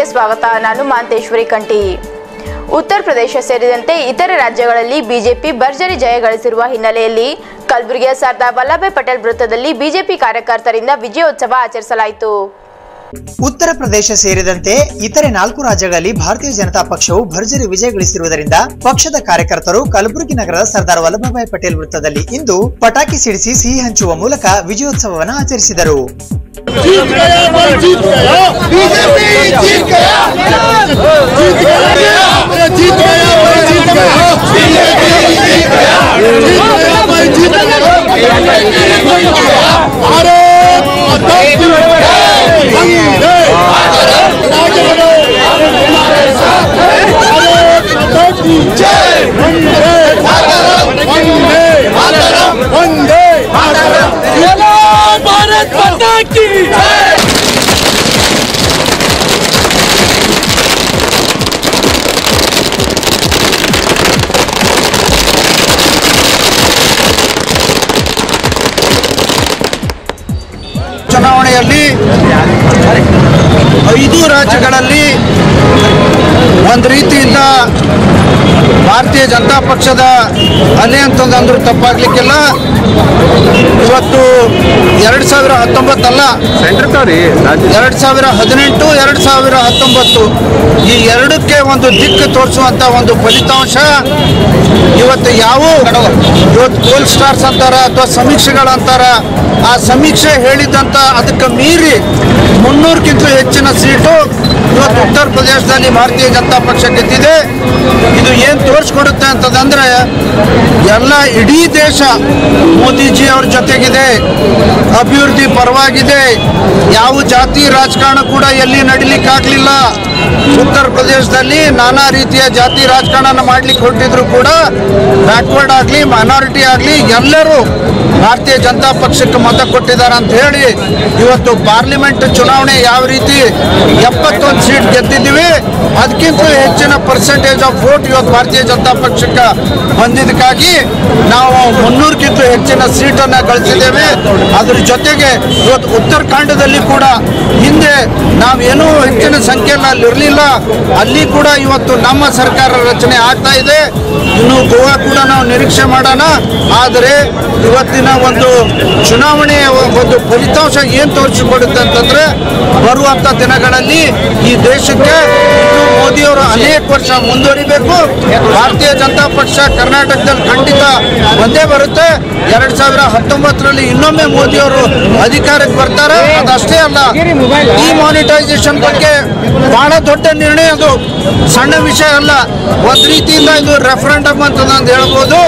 ಸ್ವಾಗತ ನಾನು ಮಾಂತೇಶ್ವರಿ ಕಂಟಿ ಉತ್ತರ ಪ್ರದೇಶ ಸೇರಿದಂತೆ ಇತರೆ ರಾಜ್ಯಗಳಲ್ಲಿ ಬಿಜೆಪಿ ಭರ್ಜರಿ ಜಯ ಗಳಿಸಿರುವ ಹಿನ್ನೆಲೆಯಲ್ಲಿ ಕಲಬುರಗಿಯ ಸರ್ದಾರ್ ವಲ್ಲಭಾಯ್ ಪಟೇಲ್ ವೃತ್ತದಲ್ಲಿ ಬಿಜೆಪಿ ಕಾರ್ಯಕರ್ತರಿಂದ ವಿಜಯೋತ್ಸವ ಆಚರಿಸಲಾಯಿತು ಉತ್ತರ ಪ್ರದೇಶ ಸೇರಿದಂತೆ ಇತರೆ ನಾಲ್ಕು ರಾಜ್ಯಗಳಲ್ಲಿ ಭಾರತೀಯ ಜನತಾ ಪಕ್ಷವು ಭರ್ಜರಿ ವಿಜಯ ಗಳಿಸಿರುವುದರಿಂದ ಪಕ್ಷದ ಕಾರ್ಯಕರ್ತರು ಕಲಬುರಗಿ ನಗರದ ಸರ್ದಾರ್ ವಲ್ಲಭಭಾಯ್ ಪಟೇಲ್ ವೃತ್ತದಲ್ಲಿ ಇಂದು ಪಟಾಕಿ ಸಿಡಿಸಿ ಸಿಹಿ ಹಂಚುವ ಮೂಲಕ ವಿಜಯೋತ್ಸವವನ್ನು ಆಚರಿಸಿದರು जीत गया भाई जीत गया बीजेपी जीत गया जीत गया अरे जीत गया भाई जीत गया बीजेपी जीत गया जीत गया भाई जीत गया अरे माता की जय वंदे हमारे साथ है अरे माता की जय वंदे वंदे वंदे बोलो भारत माता की जय ಚುನಾವಣೆಯಲ್ಲಿ ಐದು ರಾಜ್ಯಗಳಲ್ಲಿ ಒಂದು ರೀತಿಯಿಂದ ಭಾರತೀಯ ಜನತಾ ಪಕ್ಷದ ಅಲೆ ಅಂತಂದ್ರೆ ತಪ್ಪಾಗ್ಲಿಕ್ಕಿಲ್ಲ ಇವತ್ತು ಎರಡು ಸಾವಿರ ಹತ್ತೊಂಬತ್ತಲ್ಲ ಎರಡು ಸಾವಿರ ಹದಿನೆಂಟು ಎರಡು ಸಾವಿರ ಹತ್ತೊಂಬತ್ತು ಈ ಎರಡಕ್ಕೆ ಒಂದು ದಿಕ್ಕು ತೋರಿಸುವಂತ ಒಂದು ಫಲಿತಾಂಶ ಇವತ್ತು ಯಾವ ಇವತ್ತು ಗೋಲ್ ಸ್ಟಾರ್ಸ್ ಅಂತಾರ ಅಥವಾ ಸಮೀಕ್ಷೆಗಳಂತಾರ ಆ ಸಮೀಕ್ಷೆ ಹೇಳಿದಂತ ಅದಕ್ಕೆ ಮೀರಿ ಮುನ್ನೂರಕ್ಕಿಂತ ಹೆಚ್ಚಿನ ಸೀಟು ಇವತ್ತು ಉತ್ತರ ಪ್ರದೇಶದಲ್ಲಿ ಭಾರತೀಯ ಜನತಾ ಪಕ್ಷ ಗೆದ್ದಿದೆ ಇದು ಏನು ತೋರಿಸ್ಕೊಡುತ್ತೆ ಅಂತಂದ್ರೆ ಎಲ್ಲ ಇಡೀ ದೇಶ ಮೋದಿಜಿ ಅವ್ರ ಜೊತೆಗಿದೆ ಅಭಿವೃದ್ಧಿ ಪರವಾಗಿದೆ ಯಾವ ಜಾತಿ ರಾಜಕಾರಣ ಕೂಡ ಎಲ್ಲಿ ನಡಿಲಿಕ್ಕಾಗಲಿಲ್ಲ ಉತ್ತರ ಪ್ರದೇಶದಲ್ಲಿ ನಾನಾ ರೀತಿಯ ಜಾತಿ ರಾಜಕಾರಣ ಮಾಡ್ಲಿಕ್ಕೆ ಹೊರಟಿದ್ರು ಕೂಡ ಬ್ಯಾಕ್ವರ್ಡ್ ಆಗಲಿ ಮೈನಾರಿಟಿ ಆಗಲಿ ಎಲ್ಲರೂ ಭಾರತೀಯ ಜನತಾ ಪಕ್ಷಕ್ಕೆ ಮತ ಕೊಟ್ಟಿದ್ದಾರೆ ಅಂತ ಹೇಳಿ ಇವತ್ತು ಪಾರ್ಲಿಮೆಂಟ್ ಚುನಾವಣೆ ಯಾವ ರೀತಿ ಎಪ್ಪತ್ತೊಂದು ಸೀಟ್ ಗೆದ್ದಿದ್ದೀವಿ ಅದಕ್ಕಿಂತ ಹೆಚ್ಚಿನ ಪರ್ಸೆಂಟೇಜ್ ಆಫ್ ವೋಟ್ ಇವತ್ತು ಭಾರತೀಯ ಜನತಾ ಪಕ್ಷಕ್ಕೆ ಬಂದಿದ್ದಕ್ಕಾಗಿ ನಾವು ಮುನ್ನೂರಕ್ಕಿಂತ ಹೆಚ್ಚಿನ ಸೀಟನ್ನು ಗಳಿಸಿದ್ದೇವೆ ಅದ್ರ ಜೊತೆಗೆ ಇವತ್ತು ಉತ್ತರಾಖಂಡದಲ್ಲಿ ಕೂಡ ಹಿಂದೆ ನಾವೇನೂ ಹೆಚ್ಚಿನ ಸಂಖ್ಯೆಯಲ್ಲಿ ಅಲ್ಲಿ ಇರಲಿಲ್ಲ ಅಲ್ಲಿ ಕೂಡ ಇವತ್ತು ನಮ್ಮ ಸರ್ಕಾರ ರಚನೆ ಆಗ್ತಾ ಇದೆ ಇನ್ನು ಗೋವಾ ಕೂಡ ನಾವು ನಿರೀಕ್ಷೆ ಮಾಡೋಣ ಆದರೆ ಇವತ್ತಿನ ಒಂದು ಚುನಾವಣೆಯ ಒಂದು ಫಲಿತಾಂಶ ಏನು ತೋರಿಸಿಕೊಡುತ್ತೆ ಅಂತಂದ್ರೆ ಬರುವಂತ ದಿನಗಳಲ್ಲಿ ಈ ದೇಶಕ್ಕೆ ಇನ್ನು ಮೋದಿಯವರು ಅನೇಕ ವರ್ಷ ಮುಂದುವರಿಬೇಕು ಭಾರತೀಯ ಜನತಾ ಪಕ್ಷ ಕರ್ನಾಟಕದಲ್ಲಿ ಖಂಡಿತ ಒಂದೇ ಬರುತ್ತೆ ಎರಡ್ ಸಾವಿರ ಹತ್ತೊಂಬತ್ತರಲ್ಲಿ ಇನ್ನೊಮ್ಮೆ ಮೋದಿಯವರು ಅಧಿಕಾರಕ್ಕೆ ಬರ್ತಾರೆ ಅದಷ್ಟೇ ಅಲ್ಲ ಈ ಮಾನಿಟೈಸೇಷನ್ ಬಗ್ಗೆ ಬಹಳ ದೊಡ್ಡ ನಿರ್ಣಯ ಅದು ಸಣ್ಣ ವಿಷಯ ಅಲ್ಲ ಒಂದ್ ರೀತಿಯಿಂದ ಇದು ರೆಫರೆಂಡಮ್ ಅಂತ ನಾನು ಹೇಳ್ಬೋದು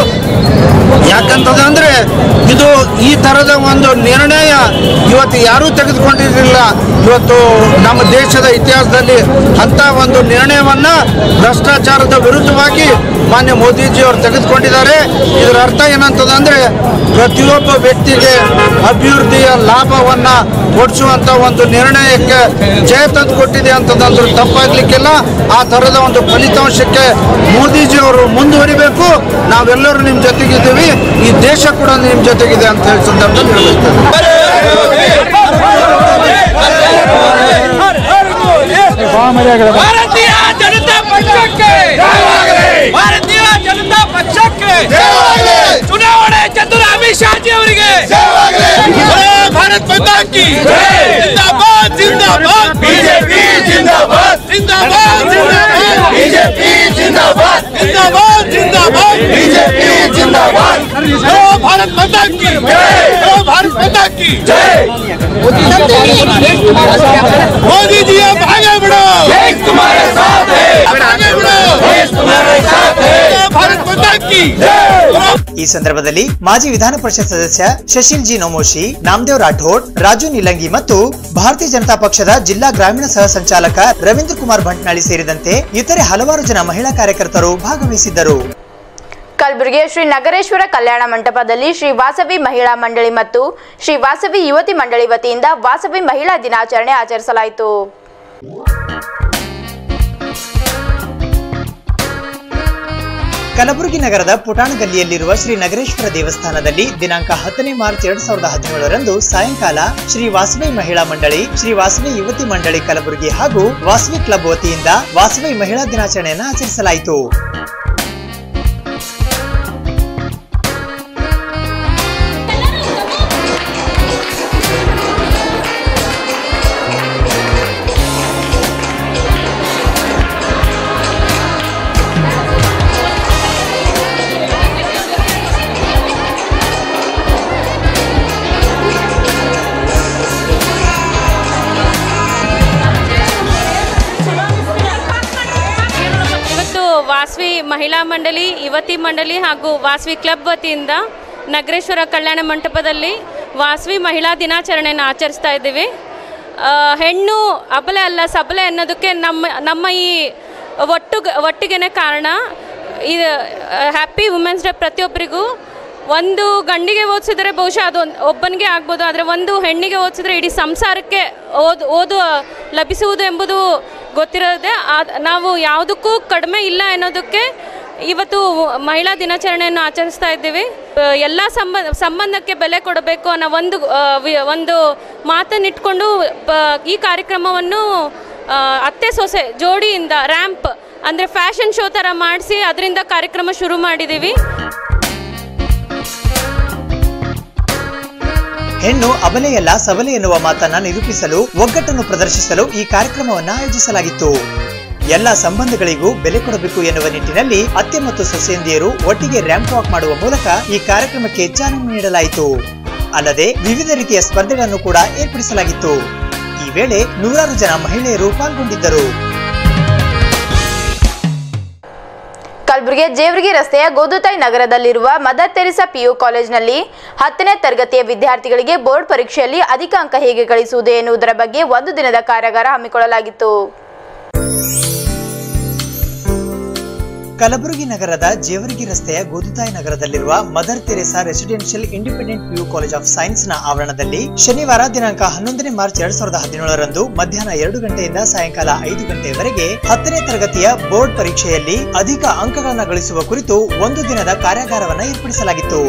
ಯಾಕಂತಂದ್ರೆ ಇದು ಈ ತರದ ಒಂದು ನಿರ್ಣಯ ಇವತ್ತು ಯಾರೂ ತೆಗೆದುಕೊಂಡಿರಲಿಲ್ಲ ಇವತ್ತು ನಮ್ಮ ದೇಶದ ಇತಿಹಾಸದಲ್ಲಿ ಅಂತ ಒಂದು ನಿರ್ಣಯವನ್ನ ಭ್ರಷ್ಟಾಚಾರದ ವಿರುದ್ಧವಾಗಿ ಮಾನ್ಯ ಮೋದಿಜಿ ಅವರು ತೆಗೆದುಕೊಂಡಿದ್ದಾರೆ ಇದರ ಅರ್ಥ ಏನಂತಂದ್ರೆ ಪ್ರತಿಯೊಬ್ಬ ವ್ಯಕ್ತಿಗೆ ಅಭಿವೃದ್ಧಿಯ ಲಾಭವನ್ನ ಕೊಡಿಸುವಂತ ಒಂದು ನಿರ್ಣಯಕ್ಕೆ ಜಯ ತಂದು ಕೊಟ್ಟಿದೆ ಅಂತಂದ್ರೆ ತಪ್ಪಾಗ್ಲಿಕ್ಕಿಲ್ಲ ಆ ತರದ ಒಂದು ಫಲಿತಾಂಶಕ್ಕೆ ಮೋದಿಜಿ ಅವರು ಮುಂದುವರಿಬೇಕು ನಾವೆಲ್ಲರೂ ನಿಮ್ಮ ಜೊತೆಗಿದ್ದೀವಿ ಈ ದೇಶ ಕೂಡ ನಿಮ್ಮ ಜೊತೆಗಿದೆ ಅಂತ ಹೇಳಿ ಸಂದರ್ಭದಲ್ಲಿ ಹೇಳ್ಬೇಕು ಭಾರತೀಯ ಜನತಾ ಪಕ್ಷಕ್ಕೆ ಭಾರತೀಯ ಜನತಾ ಪಕ್ಷಕ್ಕೆ ಚುನಾವಣೆ ಚತುರ ಅಮಿತ್ ಶಾಜಿ ಅವರಿಗೆ ಭಾರತ್ ಮಾತಾ ಕಿ ಜಿಂದಾಬಾದ್ ಜಿಂದಾಬಾದ್ ಬಿಜೆಪಿ ಜಿಂದಾಬಾದ್ ಜಿಂದಾಬಾದ್ ಜಿಂದಾಬಾದ್ ಬಿಜೆಪಿ ಜಿಂದಾಬಾದ್ ಜಿಂದಾಬಾದ್ ಜಿಂದಾಬಾದ್ ಬಿಜೆಪಿ ಜಿಂದಾಬಾದ್ ಜೈ ಭಾರತ್ ಮಾತಾ ಕಿ ಜೈ ಭಾರತ್ ಮಾತಾ ಕಿ ಜೈ मोदी जी अब आगे बढ़ो देश तुम्हारे साथ है आगे बढ़ो देश तुम्हारे साथ है भारत माता की ಈ ಸಂದರ್ಭದಲ್ಲಿ ಮಾಜಿ ವಿಧಾನ ಪರಿಷತ್ ಸದಸ್ಯ ಶಶಿಲ್ ಜಿ ನೊಮೋಶಿ ನಾಮದೇವ್ ರಾಠೋಡ್ ರಾಜು ನಿಲಂಗಿ ಮತ್ತು ಭಾರತೀಯ ಜನತಾ ಪಕ್ಷದ ಜಿಲ್ಲಾ ಗ್ರಾಮೀಣ ಸಹ ಸಂಚಾಲಕ ರವೀಂದ್ರ ಕುಮಾರ್ ಭಂಟ್ನಾಳಿ ಸೇರಿದಂತೆ ಇತರೆ ಹಲವಾರು ಜನ ಮಹಿಳಾ ಕಾರ್ಯಕರ್ತರು ಭಾಗವಹಿಸಿದ್ದರು ಕಲಬುರಗಿಯ ಶ್ರೀ ನಗರೇಶ್ವರ ಕಲ್ಯಾಣ ಮಂಟಪದಲ್ಲಿ ಶ್ರೀ ವಾಸವಿ ಮಹಿಳಾ ಮಂಡಳಿ ಮತ್ತು ಶ್ರೀ ವಾಸವಿ ಯುವತಿ ಮಂಡಳಿ ವತಿಯಿಂದ ವಾಸವಿ ಮಹಿಳಾ ದಿನಾಚರಣೆ ಆಚರಿಸಲಾಯಿತು ಕಲಬುರಗಿ ನಗರದ ಪುಟಾಣ ಗಲ್ಲಿಯಲ್ಲಿರುವ ಶ್ರೀ ನಗರೇಶ್ವರ ದೇವಸ್ಥಾನದಲ್ಲಿ ದಿನಾಂಕ ಹತ್ತನೇ ಮಾರ್ಚ್ ಎರಡ್ ಸಾವಿರದ ಹದಿನೇಳರಂದು ಸಾಯಂಕಾಲ ಶ್ರೀ ವಾಸವಿ ಮಹಿಳಾ ಮಂಡಳಿ ಶ್ರೀ ವಾಸವಿ ಯುವತಿ ಮಂಡಳಿ ಕಲಬುರಗಿ ಹಾಗೂ ವಾಸವಿ ಕ್ಲಬ್ ವತಿಯಿಂದ ವಾಸವಿ ಮಹಿಳಾ ದಿನಾಚರಣೆಯನ್ನು ಆಚರಿಸಲಾಯಿತು ಇವತ್ತು ವಾಸವಿ ಮಹಿಳಾ ಮಂಡಳಿ ಯುವತಿ ಮಂಡಳಿ ಹಾಗೂ ವಾಸವಿ ಕ್ಲಬ್ ವತಿಯಿಂದ ನಗರೇಶ್ವರ ಕಲ್ಯಾಣ ಮಂಟಪದಲ್ಲಿ ವಾಸವಿ ಮಹಿಳಾ ದಿನಾಚರಣೆಯನ್ನು ಆಚರಿಸ್ತಾ ಇದ್ದೀವಿ ಆ, ಹೆಣ್ಣು ಅಬಲೆ ಅಲ್ಲ ಸಬಲೆ ಅನ್ನೋದಕ್ಕೆ ನಮ್ಮ ನಮ್ಮ ಈ ಒಟ್ಟು ಒಟ್ಟಿಗೆನೆ ಕಾರಣ ಇದು ಹ್ಯಾಪಿ ವುಮೆನ್ಸ್ ಡೇ ಪ್ರತಿಯೊಬ್ಬರಿಗೂ ಒಂದು ಗಂಡಿಗೆ ಓದಿಸಿದ್ರೆ ಬಹುಶಃ ಅದು ಒಂದ್- ಒಬ್ಬನಿಗೆ ಆಗ್ಬೋದು ಆದರೆ ಒಂದು ಹೆಣ್ಣಿಗೆ ಓದಿಸಿದ್ರೆ ಇಡೀ ಸಂಸಾರಕ್ಕೆ ಓದು ಓದು ಲಭಿಸುವುದು ಎಂಬುದು ಗೊತ್ತಿರೋದೆ ಆದ್- ನಾವು ಯಾವುದಕ್ಕೂ ಕಡಿಮೆ ಇಲ್ಲ ಅನ್ನೋದಕ್ಕೆ ಇವತ್ತು ಮಹಿಳಾ ದಿನಾಚರಣೆಯನ್ನು ಆಚರಿಸ್ತಾ ಇದ್ದೀವಿ ಎಲ್ಲ ಸಂಬಂಧ ಸಂಬಂಧಕ್ಕೆ ಬೆಲೆ ಕೊಡಬೇಕು ಅನ್ನೋ ಒಂದು ಆ, ವಿ- ಒಂದು ಮಾತನ್ನಿಟ್ಕೊಂಡು ಪ- ಈ ಕಾರ್ಯಕ್ರಮವನ್ನು ಆ, ಅತ್ತೆ ಸೊಸೆ ಜೋಡಿಯಿಂದ ರ್ಯಾಂಪ್ ಅಂದರೆ ಫ್ಯಾಷನ್ ಶೋ ಥರ ಮಾಡಿಸಿ ಅದರಿಂದ ಕಾರ್ಯಕ್ರಮ ಶುರು ಮಾಡಿದ್ದೀವಿ ಹೆಣ್ಣು ಅಬಲೆಯಲ್ಲ ಸಬಲೆ ಎನ್ನುವ ಮಾತನ್ನ ನಿರೂಪಿಸಲು ಒಗ್ಗಟ್ಟನ್ನು ಪ್ರದರ್ಶಿಸಲು ಈ ಕಾರ್ಯಕ್ರಮವನ್ನು ಆಯೋಜಿಸಲಾಗಿತ್ತು ಎಲ್ಲ ಸಂಬಂಧಗಳಿಗೂ ಬೆಲೆ ಕೊಡಬೇಕು ಎನ್ನುವ ನಿಟ್ಟಿನಲ್ಲಿ ಅತ್ತೆ ಮತ್ತು ಸೊಸೆಯಂದಿಯರು ಒಟ್ಟಿಗೆ ರ್ಯಾಂಪ್ ವಾಕ್ ಮಾಡುವ ಮೂಲಕ ಈ ಕಾರ್ಯಕ್ರಮಕ್ಕೆ ಚಾಲನೆ ನೀಡಲಾಯಿತು ಅಲ್ಲದೆ ವಿವಿಧ ರೀತಿಯ ಸ್ಪರ್ಧೆಗಳನ್ನು ಕೂಡ ಏರ್ಪಡಿಸಲಾಗಿತ್ತು ಈ ವೇಳೆ ನೂರಾರು ಜನ ಮಹಿಳೆಯರು ಪಾಲ್ಗೊಂಡಿದ್ದರು ಕಲಬುರಗಿಯ ಜೇವರ್ಗಿ ರಸ್ತೆಯ ಗೋದುತಾಯಿ ನಗರದಲ್ಲಿರುವ ಮದರ್ ತೆರಿಸಾ ಪಿಯು ಕಾಲೇಜಿನಲ್ಲಿ ಹತ್ತನೇ ತರಗತಿಯ ವಿದ್ಯಾರ್ಥಿಗಳಿಗೆ ಬೋರ್ಡ್ ಪರೀಕ್ಷೆಯಲ್ಲಿ ಅಧಿಕ ಅಂಕ ಹೇಗೆ ಗಳಿಸುವುದು ಎನ್ನುವುದರ ಬಗ್ಗೆ ಒಂದು ದಿನದ ಕಾರ್ಯಾಗಾರ ಹಮ್ಮಿಕೊಳ್ಳಲಾಗಿತ್ತು ಕಲಬುರಗಿ ನಗರದ ಜೇವರ್ಗಿ ರಸ್ತೆಯ ಗೋದುತಾಯಿ ನಗರದಲ್ಲಿರುವ Mother Teresa residential independent PU college of science ನ ಆವರಣದಲ್ಲಿ ಶನಿವಾರ ದಿನಾಂಕ ಹನ್ನೊಂದನೇ ಮಾರ್ಚ್ ಎರಡ್ ಸಾವಿರದ ಹದಿನೇಳರಂದು ಮಧ್ಯಾಹ್ನ ಎರಡು ಗಂಟೆಯಿಂದ ಸಾಯಂಕಾಲ ಐದು ಗಂಟೆಯವರೆಗೆ ಹತ್ತನೇ ತರಗತಿಯ ಬೋರ್ಡ್ ಪರೀಕ್ಷೆಯಲ್ಲಿ ಅಧಿಕ ಅಂಕಗಳನ್ನು ಗಳಿಸುವ ಕುರಿತು ಒಂದು ದಿನದ ಕಾರ್ಯಾಗಾರವನ್ನು ಏರ್ಪಡಿಸಲಾಗಿತ್ತು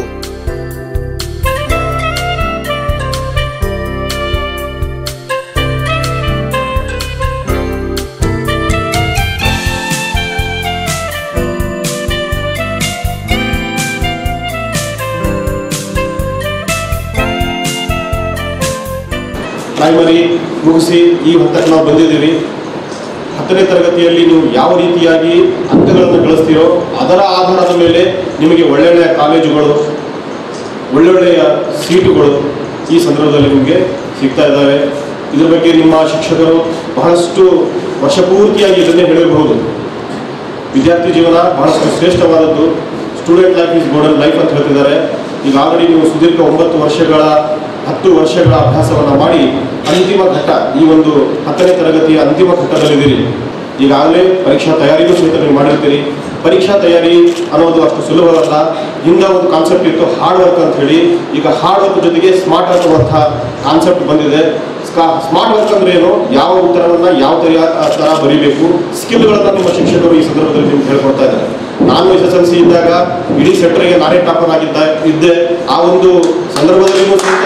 ಪ್ರೈಮರಿ ಮುಗಿಸಿ ಈ ಹಂತಕ್ಕೆ ನಾವು ಬಂದಿದ್ದೀವಿ ಹತ್ತನೇ ತರಗತಿಯಲ್ಲಿ ನೀವು ಯಾವ ರೀತಿಯಾಗಿ ಅಂಕಗಳನ್ನು ಗಳಿಸ್ತೀರೋ ಅದರ ಆಧಾರದ ಮೇಲೆ ನಿಮಗೆ ಒಳ್ಳೊಳ್ಳೆಯ ಕಾಲೇಜುಗಳು ಒಳ್ಳೊಳ್ಳೆಯ ಸೀಟುಗಳು ಈ ಸಂದರ್ಭದಲ್ಲಿ ನಿಮಗೆ ಸಿಗ್ತಾ ಇದ್ದಾವೆ ಇದ್ರ ಬಗ್ಗೆ ನಿಮ್ಮ ಶಿಕ್ಷಕರು ಬಹಳಷ್ಟು ವರ್ಷ ಪೂರ್ತಿಯಾಗಿ ಇದನ್ನೇ ಹೇಳಿರಬಹುದು ವಿದ್ಯಾರ್ಥಿ ಜೀವನ ಬಹಳಷ್ಟು ಶ್ರೇಷ್ಠವಾದದ್ದು student life is golden life ಅಂತ ಹೇಳ್ತಿದ್ದಾರೆ ಈಗ ಆಲ್ರೆಡಿ ನೀವು ಸುದೀರ್ಘ ಒಂಬತ್ತು ವರ್ಷಗಳ ಹತ್ತು ವರ್ಷಗಳ ಅಭ್ಯಾಸವನ್ನು ಮಾಡಿ ಅಂತಿಮ ಘಟ್ಟ ಈ ಒಂದು ಹತ್ತನೇ ತರಗತಿಯ ಅಂತಿಮ ಘಟ್ಟದಲ್ಲಿದ್ದೀರಿ ಈಗಾಗಲೇ ಪರೀಕ್ಷಾ ತಯಾರಿಗೂ ಸಹಿತ ನೀವು ಮಾಡಿರ್ತೀರಿ ಪರೀಕ್ಷಾ ತಯಾರಿ ಅನ್ನೋದು ಅಷ್ಟು ಸುಲಭವಲ್ಲ ಹಿಂದೆ ಒಂದು ಕಾನ್ಸೆಪ್ಟ್ ಇತ್ತು ಹಾರ್ಡ್ ವರ್ಕ್ ಅಂತ ಹೇಳಿ ಈಗ ಹಾರ್ಡ್ ವರ್ಕ್ ಜೊತೆಗೆ ಸ್ಮಾರ್ಟ್ ವರ್ಕ್ ಅನ್ನುವಂಥ ಕಾನ್ಸೆಪ್ಟ್ ಬಂದಿದೆ ಸ್ಮಾರ್ಟ್ ವರ್ಕ್ ಅಂದ್ರೆ ಏನು ಯಾವ ಉತ್ತರವನ್ನ ಯಾವ ತರ ತರ ಬರೀಬೇಕು ಸ್ಕಿಲ್ಗಳನ್ನ ನಿಮ್ಮ ಶಿಕ್ಷಕರು ಈ ಸಂದರ್ಭದಲ್ಲಿ ನಿಮ್ಗೆ ಹೇಳ್ಕೊಡ್ತಾ ಇದ್ದಾರೆ ನಾನು ಎಸ್ ಎಸ್ ಎಲ್ ಸಿ ಇದ್ದಾಗ ಇಡೀ ಸೆಕ್ಟರ್ಗೆ ನಾನೇ ಟಾಪರ್ ಆಗಿದ್ದ ಇದ್ದೆ ಆ ಒಂದು ಸಂದರ್ಭದಲ್ಲಿಯೂ ಸಹಿತ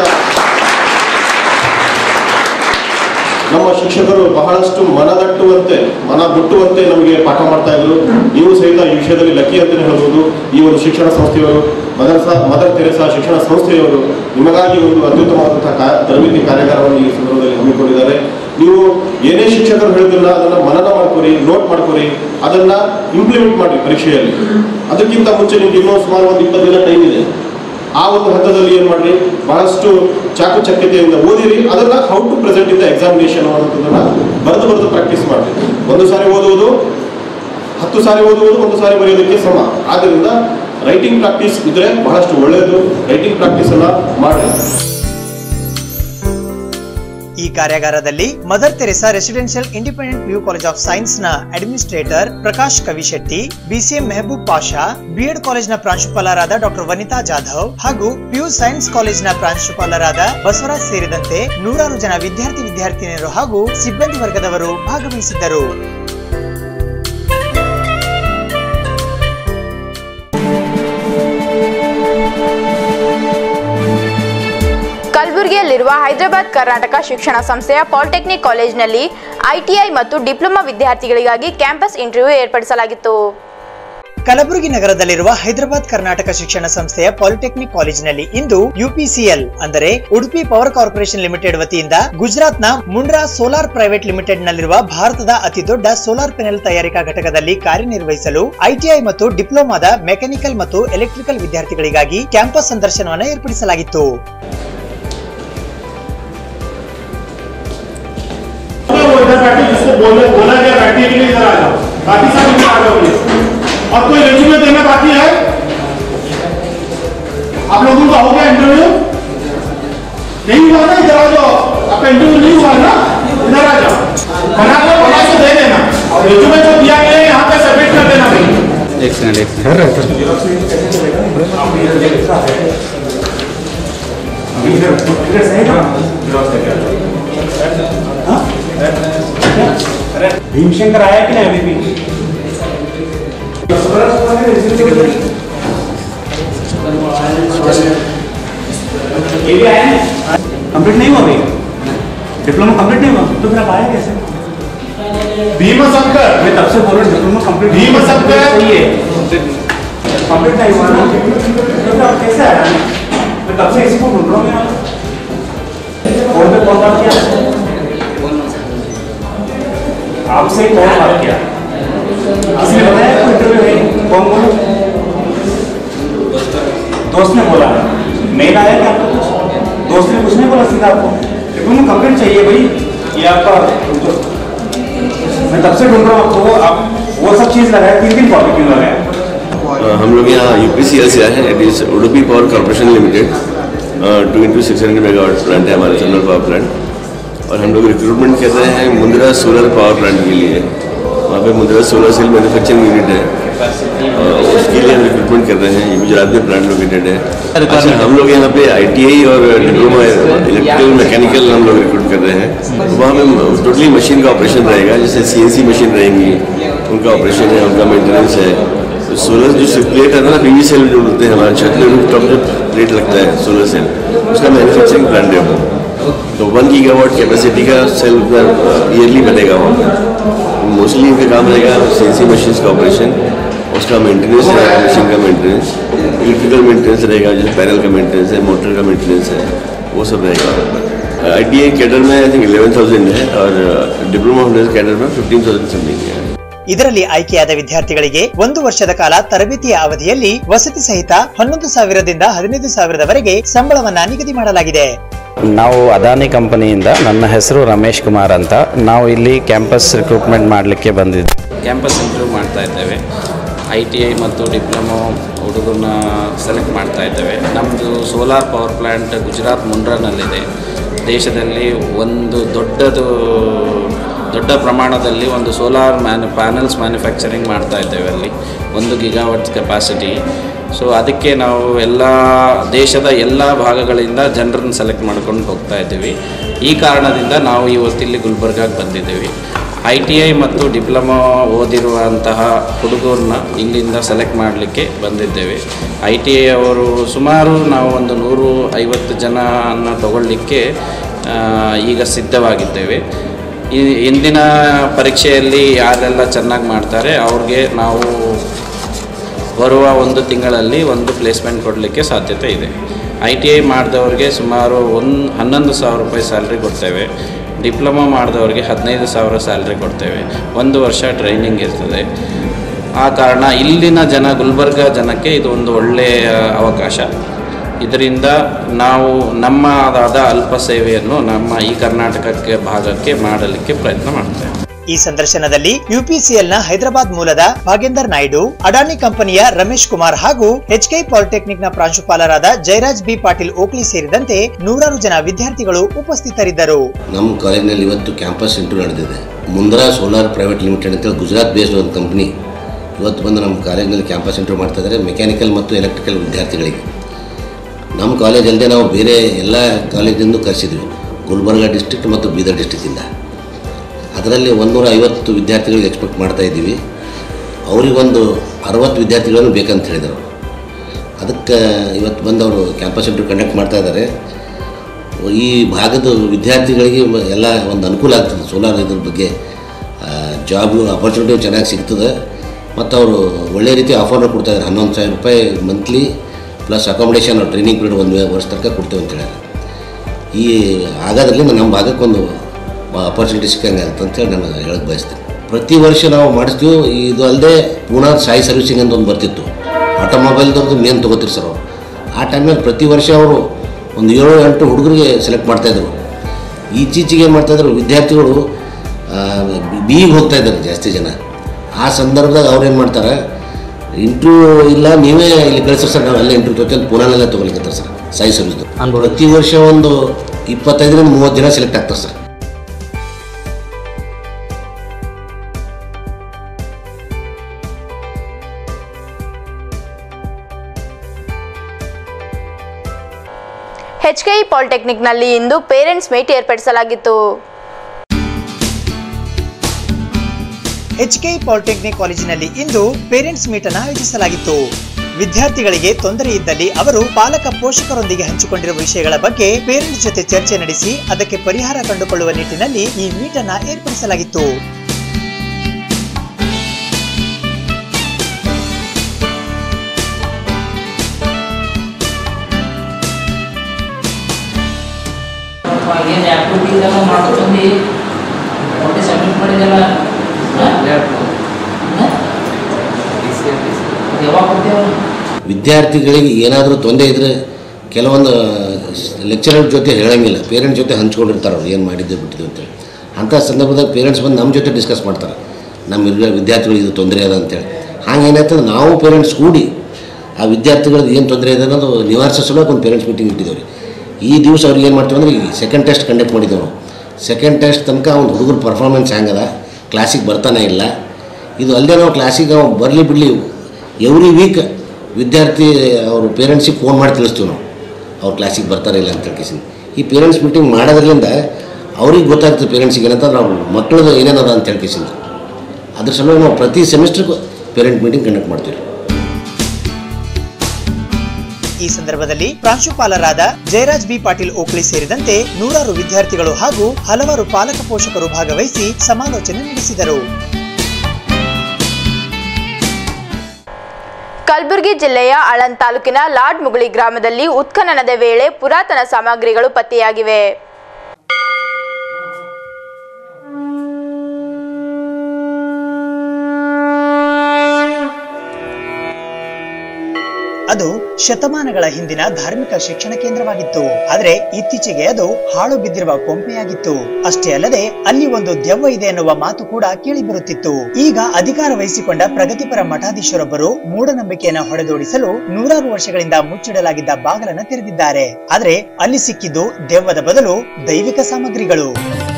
ನಮ್ಮ ಶಿಕ್ಷಕರು ಬಹಳಷ್ಟು ಮನದಟ್ಟುವಂತೆ ಮನ ಮುಟ್ಟುವಂತೆ ನಮಗೆ ಪಾಠ ಮಾಡ್ತಾ ಇದ್ರು ನೀವು ಸಹಿತ ಈ ವಿಷಯದಲ್ಲಿ ಲಕ್ಕಿ ಅಂತಲೇ ಹೇಳ್ಬೋದು ಈ ಒಂದು ಶಿಕ್ಷಣ ಸಂಸ್ಥೆಯವರು ಮದರ್ಸಾ ಮದರ್ ತೆರೆಸಾ ಶಿಕ್ಷಣ ಸಂಸ್ಥೆಯವರು ನಿಮಗಾಗಿ ಒಂದು ಅತ್ಯುತ್ತಮವಾದಂತಹ ಕಾ- ತರಬೇತಿ ಕಾರ್ಯಾಗಾರವನ್ನು ಈ ಸಂದರ್ಭದಲ್ಲಿ ಹಮ್ಮಿಕೊಂಡಿದ್ದಾರೆ ನೀವು ಏನೇ ಶಿಕ್ಷಕರು ಹೇಳಿದ್ರಲ್ಲ ಅದನ್ನ ಮನನ ಮಾಡ್ಕೊರಿ ನೋಟ್ ಮಾಡ್ಕೊರಿ ಅದನ್ನ ಇಂಪ್ಲಿಮೆಂಟ್ ಮಾಡಿ ಪರೀಕ್ಷೆಯಲ್ಲಿ ಅದಕ್ಕಿಂತ ಮುಂಚೆ ನಿಮ್ಗೆ ಇನ್ನೂ ಸುಮಾರು ಒಂದು ಇಪ್ಪತ್ತು ದಿನ ಟೈಮ್ ಇದೆ ಆ ಒಂದು ಹಂತದಲ್ಲಿ ಏನ್ ಮಾಡ್ರಿ ಬಹಳಷ್ಟು ಚಾಕುಚಕ್ಯತೆಯಿಂದ ಓದಿರಿ ಅದನ್ನ how to present in the examination ಅನ್ನೋದನ್ನ ಬರೆದು ಬರೆದು ಪ್ರಾಕ್ಟೀಸ್ ಮಾಡಿ ಒಂದು ಸಾರಿ ಓದುವುದು ಹತ್ತು ಸಾರಿ ಓದುವುದು ಒಂದು ಸಾರಿ ಬರೆಯೋದಕ್ಕೆ ಸಮ ಆದ್ದರಿಂದ ರೈಟಿಂಗ್ ಪ್ರಾಕ್ಟೀಸ್ ಇದ್ರೆ ಬಹಳಷ್ಟು ಒಳ್ಳೆಯದು ರೈಟಿಂಗ್ ಪ್ರಾಕ್ಟೀಸ್ ಅನ್ನ ಮಾಡಿ ಈ ಕಾರ್ಯಾಗಾರದಲ್ಲಿ Mother Teresa residential independent PU college of science ನ administrator Prakash Kavishetti BCM Mehboob Pasha BEd ಕಾಲೇಜ್ನ ಪ್ರಾಂಶುಪಾಲರಾದ ಡಾಕ್ಟರ್ ವನಿತಾ ಜಾಧವ್ ಹಾಗೂ ಪಿಯು ಸೈನ್ಸ್ ಕಾಲೇಜ್ನ ಪ್ರಾಂಶುಪಾಲರಾದ ಬಸವರಾಜ್ ಸೇರಿದಂತೆ ನೂರಾರು ಜನ ವಿದ್ಯಾರ್ಥಿ ವಿದ್ಯಾರ್ಥಿನಿಯರು ಹಾಗೂ ಸಿಬ್ಬಂದಿ ವರ್ಗದವರು ಭಾಗವಹಿಸಿದ್ದರು ನಗರದಲ್ಲಿರುವ ಹೈದರಾಬಾದ್ ಕರ್ನಾಟಕ ಶಿಕ್ಷಣ ಸಂಸ್ಥೆಯ ಪಾಲಿಟೆಕ್ನಿಕ್ ಕಾಲೇಜಿನಲ್ಲಿ ಐಟಿಐ ಮತ್ತು ಡಿಪ್ಲೊಮಾ ವಿದ್ಯಾರ್ಥಿಗಳಿಗಾಗಿ ಕ್ಯಾಂಪಸ್ ಇಂಟರ್ವ್ಯೂ ಏರ್ಪಡಿಸಲಾಗಿತ್ತು ಕಲಬುರಗಿ ನಗರದಲ್ಲಿರುವ ಹೈದರಾಬಾದ್ ಕರ್ನಾಟಕ ಶಿಕ್ಷಣ ಸಂಸ್ಥೆಯ ಪಾಲಿಟೆಕ್ನಿಕ್ ಕಾಲೇಜಿನಲ್ಲಿ ಇಂದು ಯುಪಿಸಿಎಲ್ ಅಂದರೆ ಉಡುಪಿ ಪವರ್ ಕಾರ್ಪೊರೇಷನ್ ಲಿಮಿಟೆಡ್ ವತಿಯಿಂದ ಗುಜರಾತ್ನ ಮುಂಡ್ರಾ ಸೋಲಾರ್ ಪ್ರೈವೇಟ್ ಲಿಮಿಟೆಡ್ ನಲ್ಲಿರುವ ಭಾರತದ ಅತಿ ದೊಡ್ಡ ಸೋಲಾರ್ ಪ್ಯಾನೆಲ್ ತಯಾರಿಕಾ ಘಟಕದಲ್ಲಿ ಕಾರ್ಯನಿರ್ವಹಿಸಲು ಐಟಿಐ ಮತ್ತು ಡಿಪ್ಲೊಮಾದ ಮೆಕ್ಯಾನಿಕಲ್ ಮತ್ತು ಎಲೆಕ್ಟ್ರಿಕಲ್ ವಿದ್ಯಾರ್ಥಿಗಳಿಗಾಗಿ ಕ್ಯಾಂಪಸ್ ಸಂದರ್ಶನವನ್ನು ಏರ್ಪಡಿಸಲಾಗಿತ್ತು वो इधर बैठे जिसको बोले बोला गया बैठने के लिए इधर आ जाओ बाकी सब इधर आ जाओ प्लीज और कोई रेज्यूमे देना बाकी है आप लोगों का हो गया इंटरव्यू नहीं हुआ ना इधर आ जाओ आपका इंटरव्यू नहीं हुआ ना इधर आ जाओ बना कर बना के दे देना और रेज्यूमे जो दिया गया है यहाँ पे सबमिट कर देना भाई एक सेकंड एक सेकंड भीमशंकर आया कि नहीं अभी भी ये भी आया कंप्लीट नहीं हुआ भाई डिप्लोमा कंप्लीट नहीं हुआ तो फिर आप आया कैसे भीमशंकर मैं तब से बोल रहा हूँ डिप्लोमा कंप्लीट भीमशंकर सही है कंप्लीट नहीं हुआ ना तो फिर आप कैसे आया मैं तब से इसी को ढूंढ रहा हूँ यहाँ फोन पे कॉल बात किया आपसे कौन बात किया किसी ने बताया कोई इंटरव्यू है कौन बोलो दोस्त ने बोला मेल आया क्या आपको कुछ दोस्त ने कुछ नहीं बोला सीधा आपको डिप्लोमा कंप्लीट चाहिए भाई ये आपका मैं तब से ढूंढ रहा हूँ आपको आप वो सब चीज़ लगाया तीन दिन कॉपी क्यों लगाया हम लोग यहाँ यूपीसीएल से आए हैं it is Udupi power corporation limited two into six hundred megawatt plant है हमारा थर्मल पावर प्लांट और हम लोग रिक्रूटमेंट कर रहे हैं मुंद्रा सोलर पावर प्लांट के लिए वहाँ पे Mundra solar cell manufacturing unit है और उसके लिए हम रिक्रूटमेंट कर रहे हैं ये गुजरात में प्लांट लोकेटेड है अच्छा हम लोग यहाँ पे आईटीआई और डिप्लोमा इलेक्ट्रिकल मैकेनिकल हम लोग रिक्रूट कर रहे हैं तो वहाँ में टोटली मशीन का ऑपरेशन रहेगा जैसे सीएनसी मशीन रहेंगी उनका ऑपरेशन है उनका मेंटेनेंस है तो सोलर जो प्लेट है ना पीवी सेल जो बोलते हैं हमारे छत में रूफ जो प्लेट लगता है सोलर सेल उसका मैन्युफैक्चरिंग प्लांट है वो तो वन गीगावाट कैपेसिटी का सेल उतना ईयरली बनेगा वहाँ पर मोस्टली इनका काम रहेगा सीएनसी मशीन का ऑपरेशन उसका मेंटेनेंस रहेगा मशीन का मेंटेनेंस इलेक्ट्रिकल मेंटेनेंस रहेगा जैसे पैनल का मेंटेनेंस है मोटर का मेंटेनेंस है वो सब रहेगा आई टी आई कैडर में आई थिंक इलेवन थाउजेंड है और डिप्लोमा होल्डर्स कैडर में फिफ्टीन थाउजेंड समथिंग है ಇದರಲ್ಲಿ ಆಯ್ಕೆಯಾದ ವಿದ್ಯಾರ್ಥಿಗಳಿಗೆ ಒಂದು ವರ್ಷದ ಕಾಲ ತರಬೇತಿಯ ಅವಧಿಯಲ್ಲಿ ವಸತಿ ಸಹಿತ ಹನ್ನೊಂದು ಸಾವಿರದಿಂದ ಹದಿನೈದು ಸಾವಿರದವರೆಗೆ ಸಂಬಳವನ್ನ ನಿಗದಿ ಮಾಡಲಾಗಿದೆ ನಾವು ಅದಾನಿ ಕಂಪನಿಯಿಂದ ನನ್ನ ಹೆಸರು ರಮೇಶ್ ಕುಮಾರ್ ಅಂತ ನಾವು ಇಲ್ಲಿ ಕ್ಯಾಂಪಸ್ ರಿಕ್ರೂಟ್ಮೆಂಟ್ ಮಾಡಲಿಕ್ಕೆ ಬಂದಿದ್ದೆ ಕ್ಯಾಂಪಸ್ ಇಂಟರ್ವ್ಯೂ ಮಾಡ್ತಾ ಇದ್ದೇವೆ ಐ ಟಿ ಐ ಮತ್ತು ಡಿಪ್ಲೊಮೊ ಹುಡುಗರನ್ನ ಸೆಲೆಕ್ಟ್ ಮಾಡ್ತಾ ಇದ್ದೇವೆ ನಮ್ಮದು ಸೋಲಾರ್ ಪವರ್ ಪ್ಲ್ಯಾಂಟ್ ಗುಜರಾತ್ ಮುಂಡ್ರಾನಲ್ಲಿದೆ ದೇಶದಲ್ಲಿ ಒಂದು ದೊಡ್ಡದು ದೊಡ್ಡ ಪ್ರಮಾಣದಲ್ಲಿ ಒಂದು ಸೋಲಾರ್ ಮ್ಯಾನು ಪ್ಯಾನಲ್ಸ್ ಮ್ಯಾನುಫ್ಯಾಕ್ಚರಿಂಗ್ ಮಾಡ್ತಾ ಇದ್ದೇವೆ ಅಲ್ಲಿ ಒಂದು ಗಿಗಾವಟ್ ಕೆಪಾಸಿಟಿ ಸೊ ಅದಕ್ಕೆ ನಾವು ಎಲ್ಲ ದೇಶದ ಎಲ್ಲ ಭಾಗಗಳಿಂದ ಜನರನ್ನು ಸೆಲೆಕ್ಟ್ ಮಾಡ್ಕೊಂಡು ಹೋಗ್ತಾ ಇದ್ದೀವಿ ಈ ಕಾರಣದಿಂದ ನಾವು ಇವತ್ತಿಲ್ಲಿ ಗುಲ್ಬರ್ಗಾಗೆ ಬಂದಿದ್ದೀವಿ ಐ ಟಿ ಐ ಮತ್ತು ಡಿಪ್ಲೊಮಾ ಓದಿರುವಂತಹ ಹುಡುಗರನ್ನ ಇಲ್ಲಿಂದ ಸೆಲೆಕ್ಟ್ ಮಾಡಲಿಕ್ಕೆ ಬಂದಿದ್ದೇವೆ ಐ ಟಿ ಐ ಅವರು ಸುಮಾರು ನಾವು ಒಂದು ನೂರು ಐವತ್ತು ಜನನ ತಗೊಳ್ಳಿಕ್ಕೆ ಆ, ಈಗ ಸಿದ್ಧವಾಗಿದ್ದೇವೆ ಈ ಇಂದಿನ ಪರೀಕ್ಷೆಯಲ್ಲಿ ಯಾರೆಲ್ಲ ಚೆನ್ನಾಗಿ ಮಾಡ್ತಾರೆ ಅವ್ರಿಗೆ ನಾವು ಬರುವ ಒಂದು ತಿಂಗಳಲ್ಲಿ ಒಂದು ಪ್ಲೇಸ್ಮೆಂಟ್ ಕೊಡಲಿಕ್ಕೆ ಸಾಧ್ಯತೆ ಇದೆ ಐ ಟಿ ಐ ಮಾಡಿದವ್ರಿಗೆ ಸುಮಾರು ಒಂದು ಹನ್ನೊಂದು ಸಾವಿರ ರೂಪಾಯಿ ಸ್ಯಾಲ್ರಿ ಕೊಡ್ತೇವೆ ಡಿಪ್ಲೊಮಾ ಮಾಡಿದವ್ರಿಗೆ ಹದಿನೈದು ಸಾವಿರ ಸ್ಯಾಲ್ರಿ ಕೊಡ್ತೇವೆ ಒಂದು ವರ್ಷ ಟ್ರೈನಿಂಗ್ ಇರ್ತದೆ ಆ ಕಾರಣ ಇಲ್ಲಿನ ಜನ ಗುಲ್ಬರ್ಗ ಜನಕ್ಕೆ ಇದು ಒಂದು ಒಳ್ಳೆಯ ಅವಕಾಶ ಇದರಿಂದ ನಾವು ನಮ್ಮದಾದ ಅಲ್ಪ ಸೇವೆಯನ್ನು ನಮ್ಮ ಈ ಕರ್ನಾಟಕಕ್ಕೆ ಭಾಗಕ್ಕೆ ಮಾಡಲಿಕ್ಕೆ ಪ್ರಯತ್ನ ಮಾಡ್ತೇವೆ ಈ ಸಂದರ್ಶನದಲ್ಲಿ ಯುಪಿಸಿಎಲ್ ನ ಹೈದರಾಬಾದ್ ಮೂಲದ ಭಾಗೇಂದರ್ ನಾಯ್ಡು ಅಡಾನಿ ಕಂಪನಿಯ ರಮೇಶ್ ಕುಮಾರ್ ಹಾಗೂ ಎಚ್ಕೆ ಪಾಲಿಟೆಕ್ನಿಕ್ ನ ಪ್ರಾಂಶುಪಾಲರಾದ ಜಯರಾಜ್ ಬಿ ಪಾಟೀಲ್ ಓಕ್ಲಿ ಸೇರಿದಂತೆ ನೂರಾರು ಜನ ವಿದ್ಯಾರ್ಥಿಗಳು ಉಪಸ್ಥಿತರಿದ್ದರು ನಮ್ಮ ಕಾಲೇಜಿನಲ್ಲಿ ಇವತ್ತು ಕ್ಯಾಂಪಸ್ ಇಂಟರ್ವ್ಯೂ ನಡೆದಿದೆ ಮುಂದ್ರಾ ಸೋಲಾರ್ ಪ್ರೈವೇಟ್ ಲಿಮಿಟೆಡ್ ಅಂತೇಳಿ ಗುಜರಾತ್ ಬೇಸ್ಡ್ ಒಂದು ಕಂಪ್ನಿ ಇವತ್ತು ಬಂದು ನಮ್ಮ ಕಾಲೇಜಿನಲ್ಲಿ ಕ್ಯಾಂಪಸ್ ಇಂಟರ್ವ್ಯೂ ಮಾಡ್ತಾ ಇದ್ದಾರೆ ಮೆಕ್ಯಾನಿಕಲ್ ಮತ್ತು ಎಲೆಕ್ಟ್ರಿಕಲ್ ವಿದ್ಯಾರ್ಥಿಗಳಿಗೆ ನಮ್ಮ ಕಾಲೇಜ್ ಅಲ್ಲದೆ ನಾವು ಬೇರೆ ಎಲ್ಲ ಕಾಲೇಜಿಂದ ಕರೆಸಿದ್ವಿ ಗುಲ್ಬರ್ಗ ಡಿಸ್ಟ್ರಿಕ್ಟ್ ಮತ್ತು ಬೀದರ್ ಡಿಸ್ಟ್ರಿಕ್ಟಿಂದ ಅದರಲ್ಲಿ ಒಂದೂರ ಐವತ್ತು ವಿದ್ಯಾರ್ಥಿಗಳಿಗೆ ಎಕ್ಸ್ಪೆಕ್ಟ್ ಮಾಡ್ತಾ ಇದ್ದೀವಿ ಅವರಿಗೊಂದು ಅರವತ್ತು ವಿದ್ಯಾರ್ಥಿಗಳನ್ನು ಬೇಕಂತ ಹೇಳಿದರು ಅದಕ್ಕೆ ಇವತ್ತು ಬಂದು ಅವರು ಕ್ಯಾಂಪಸ್ ಇಂಟರ್ವ್ಯೂ ಕಂಡಕ್ಟ್ ಮಾಡ್ತಾ ಇದ್ದಾರೆ ಈ ಭಾಗದ ವಿದ್ಯಾರ್ಥಿಗಳಿಗೆ ಮ- ಎಲ್ಲ ಒಂದು ಅನುಕೂಲ ಆಗ್ತದೆ ಸೋಲಾರ್ ಇದ್ರ ಬಗ್ಗೆ ಜಾಬ್ ಅಪರ್ಚುನಿಟಿ ಚೆನ್ನಾಗಿ ಸಿಗ್ತದೆ ಮತ್ತು ಅವರು ಒಳ್ಳೆ ರೀತಿ ಆಫರ್ನ ಕೊಡ್ತಾಯಿದ್ದಾರೆ ಹನ್ನೊಂದು ಸಾವಿರ ರೂಪಾಯಿ monthly plus accommodation training period ಒಂದು ವರ್ಷ ತನಕ ಕೊಡ್ತೇವೆ ಅಂತ ಹೇಳ್ಯಾರ ಈ ಆಗೋದ್ರಿಂದ ನಮ್ಮ ಭಾಗಕ್ಕೊಂದು ಅಪರ್ಚುನಿಟಿ ಸಿಕ್ಕಂಗೆ ಆಗುತ್ತೆ ಅಂತೇಳಿ ನಾನು ಹೇಳಕ್ಕೆ ಬಯಸ್ತೀನಿ ಪ್ರತಿ ವರ್ಷ ನಾವು ಮಾಡಿಸ್ತೀವಿ ಇದು ಅಲ್ಲದೆ ಪೂನಾ ಸಾಯಿ ಸರ್ವಿಸಿಂಗ್ ಅಂತ ಒಂದು ಬರ್ತಿತ್ತು ಆಟೋಮೊಬೈಲ್ದವ್ರದ್ದು ಮೇನ್ ತೊಗೋತೀರಿ ಸರ್ ಅವರು ಆ ಟೈಮಲ್ಲಿ ಪ್ರತಿ ವರ್ಷ ಅವರು ಒಂದು ಏಳು ಎಂಟು ಹುಡುಗರಿಗೆ ಸೆಲೆಕ್ಟ್ ಮಾಡ್ತಾಯಿದ್ರು ಇತ್ತೀಚೆಗೆ ಏನು ಮಾಡ್ತಾಯಿದ್ರು ವಿದ್ಯಾರ್ಥಿಗಳು ಬಿಗೆ ಹೋಗ್ತಾ ಇದ್ದಾರೆ ಜಾಸ್ತಿ ಜನ ಆ ಸಂದರ್ಭದಾಗ ಅವ್ರು ಏನು ಮಾಡ್ತಾರೆ ಇಂಟ್ರ್ಯೂ ಇಲ್ಲ ನೀವೇ ಇಲ್ಲಿ ಕಳಿಸ್ರಿ ಸರ್ ನಾವು ಅಲ್ಲೇ ಇಂಟ್ರ್ಯೂ ತೊಗೊತೀವಿ ಅಂತ ಪುನಾನಲ್ಲೇ ತೊಗೊಲಿಕ್ಕತ್ತಾರೆ ಸರ್ ಸಾಯಿ ಸರ್ವಿಸ್ದು ಪ್ರತಿ ವರ್ಷ ಒಂದು ಇಪ್ಪತ್ತೈದರಿಂದ ಮೂವತ್ತು ಜನ ಸೆಲೆಕ್ಟ್ ಆಗ್ತಾರೆ ಸರ್ ಎಚ್ಕೆಇ ಪಾಲಿಟೆಕ್ನಿಕ್ನಲ್ಲಿ ಇಂದು ಪೇರೆಂಟ್ಸ್ ಮೀಟ್ ಏರ್ಪಡಿಸಲಾಗಿತ್ತು ಎಚ್ಕೆ ಪಾಲಿಟೆಕ್ನಿಕ್ ಕಾಲೇಜಿನಲ್ಲಿ ಇಂದು ಪೇರೆಂಟ್ಸ್ ಮೀಟ್ ಅನ್ನು ಆಯೋಜಿಸಲಾಗಿತ್ತು ವಿದ್ಯಾರ್ಥಿಗಳಿಗೆ ತೊಂದರೆ ಇದ್ದಲ್ಲಿ ಅವರು ಪಾಲಕ ಪೋಷಕರೊಂದಿಗೆ ಹಂಚಿಕೊಂಡಿರುವ ವಿಷಯಗಳ ಬಗ್ಗೆ ಪೇರೆಂಟ್ಸ್ ಜೊತೆ ಚರ್ಚೆ ನಡೆಸಿ ಅದಕ್ಕೆ ಪರಿಹಾರ ಕಂಡುಕೊಳ್ಳುವ ನಿಟ್ಟಿನಲ್ಲಿ ಈ ಮೀಟ್ ಅನ್ನ ಏರ್ಪಡಿಸಲಾಗಿತ್ತು ಏನು ಆ್ಯಕ್ಟಿವಿಟೀಸ್ ಎಲ್ಲ ಮಾಡ್ಕೊಂಡು ಒಟ್ಟು ಸಬ್ಮಿಟ್ ಮಾಡಿದೆಲ್ಲ ಯಾವಾಗ ಕೊಡ್ತೇವೆ ವಿದ್ಯಾರ್ಥಿಗಳಿಗೆ ಏನಾದರೂ ತೊಂದರೆ ಇದ್ದರೆ ಕೆಲವೊಂದು ಲೆಕ್ಚರರ್ ಜೊತೆ ಹೇಳಂಗಿಲ್ಲ ಪೇರೆಂಟ್ಸ್ ಜೊತೆ ಹಂಚ್ಕೊಂಡಿರ್ತಾರೆ ಅವ್ರು ಏನು ಮಾಡಿದ್ದು ಬಿಟ್ಟಿದ್ದು ಅಂತೇಳಿ ಅಂಥ ಸಂದರ್ಭದಾಗ ಪೇರೆಂಟ್ಸ್ ಬಂದು ನಮ್ಮ ಜೊತೆ ಡಿಸ್ಕಸ್ ಮಾಡ್ತಾರೆ ನಮ್ಮ ವಿದ್ಯಾ- ವಿದ್ಯಾರ್ಥಿಗಳಿಗೆ ಇದು ತೊಂದರೆ ಅದ ಅಂತೇಳಿ ಹಂಗೆ ಏನಾಯ್ತದೆ ನಾವು ಪೇರೆಂಟ್ಸ್ ಕೂಡಿ ಆ ವಿದ್ಯಾರ್ಥಿಗಳದ್ದು ಏನು ತೊಂದರೆ ಇದೆ ಅನ್ನೋದು ನಿವಾರಿಸೋ ಸಲುವಾಗಿ ಒಂದು ಪೇರೆಂಟ್ಸ್ ಮೀಟಿಂಗ್ ಇಟ್ಟಿದ್ದೇವೆ ರೀ ಈ ದಿವಸ ಅವ್ರಿಗೆ ಏನು ಮಾಡ್ತೀವಿ ಅಂದ್ರೆ ಈ ಸೆಕೆಂಡ್ ಟೆಸ್ಟ್ ಕಂಡಕ್ಟ್ ಮಾಡಿದ್ದೇವೆ ನಾವು ಸೆಕೆಂಡ್ ಟೆಸ್ಟ್ ತನಕ ಅವ್ನು ಹುಡುಗರ ಪರ್ಫಾರ್ಮೆನ್ಸ್ ಹೆಂಗದ ಕ್ಲಾಸಿಗೆ ಬರ್ತಾನೆ ಇಲ್ಲ ಇದು ಅಲ್ಲದೆ ನಾವು ಕ್ಲಾಸಿಗೆ ನಾವು ಬರಲಿ ಬಿಡಲಿ ಎವ್ರಿ ವೀಕ್ ವಿದ್ಯಾರ್ಥಿ ಅವ್ರ ಪೇರೆಂಟ್ಸಿಗೆ ಫೋನ್ ಮಾಡಿ ತಿಳಿಸ್ತೀವಿ ನಾವು ಅವ್ರ ಕ್ಲಾಸಿಗೆ ಬರ್ತಾರೆ ಇಲ್ಲ ಅಂತ ಹೇಳ್ಕೇಸಿ ಈ ಪೇರೆಂಟ್ಸ್ ಮೀಟಿಂಗ್ ಮಾಡೋದ್ರಿಂದ ಅವ್ರಿಗೆ ಗೊತ್ತಾಗ್ತದೆ ಪೇರೆಂಟ್ಸಿಗೆ ಏನಂತಂದ್ರೆ ಅವ್ರ ಮಕ್ಕಳದು ಏನೇನದ ಅಂತ ಹೇಳ್ಕೇಸಿಂದ ಅದ್ರ ಸಲುವಾಗಿ ನಾವು ಪ್ರತಿ ಸೆಮಿಸ್ಟ್ರಿಗೂ ಪೇರೆಂಟ್ ಮೀಟಿಂಗ್ ಕಂಡಕ್ಟ್ ಮಾಡ್ತೀವಿ ಈ ಸಂದರ್ಭದಲ್ಲಿ ಪ್ರಾಂಶುಪಾಲರಾದ ಜಯರಾಜ್ ಬಿ ಪಾಟೀಲ್ ಓಕ್ಲಿ ಸೇರಿದಂತೆ ನೂರಾರು ವಿದ್ಯಾರ್ಥಿಗಳು ಹಾಗೂ ಹಲವಾರು ಪಾಲಕ ಪೋಷಕರು ಭಾಗವಹಿಸಿ ಸಮಾಲೋಚನೆ ನಡೆಸಿದರು ಕಲಬುರಗಿ ಜಿಲ್ಲೆಯ ಆಳಂದ್ ತಾಲೂಕಿನ ಲಾಡ್ ಮುಗುಳಿ ಗ್ರಾಮದಲ್ಲಿ ಉತ್ಖನನದ ವೇಳೆ ಪುರಾತನ ಸಾಮಗ್ರಿಗಳು ಪತ್ತೆಯಾಗಿವೆ ಅದು ಶತಮಾನಗಳ ಹಿಂದಿನ ಧಾರ್ಮಿಕ ಶಿಕ್ಷಣ ಕೇಂದ್ರವಾಗಿತ್ತು ಆದರೆ ಇತ್ತೀಚೆಗೆ ಅದು ಹಾಳು ಬಿದ್ದಿರುವ ಕೊಂಪೆಯಾಗಿತ್ತು ಅಷ್ಟೇ ಅಲ್ಲದೆ ಅಲ್ಲಿ ಒಂದು ದೆವ್ವ ಇದೆ ಎನ್ನುವ ಮಾತು ಕೂಡ ಕೇಳಿಬರುತ್ತಿತ್ತು ಈಗ ಅಧಿಕಾರ ವಹಿಸಿಕೊಂಡ ಪ್ರಗತಿಪರ ಮಠಾಧೀಶರೊಬ್ಬರು ಮೂಢನಂಬಿಕೆಯನ್ನ ಹೊಡೆದೋಡಿಸಲು ನೂರಾರು ವರ್ಷಗಳಿಂದ ಮುಚ್ಚಿಡಲಾಗಿದ್ದ ಬಾಗಲನ್ನ ತೆರೆದಿದ್ದಾರೆ ಆದರೆ ಅಲ್ಲಿ ಸಿಕ್ಕಿದ್ದು ದೆವ್ವದ ಬದಲು ದೈವಿಕ ಸಾಮಗ್ರಿಗಳು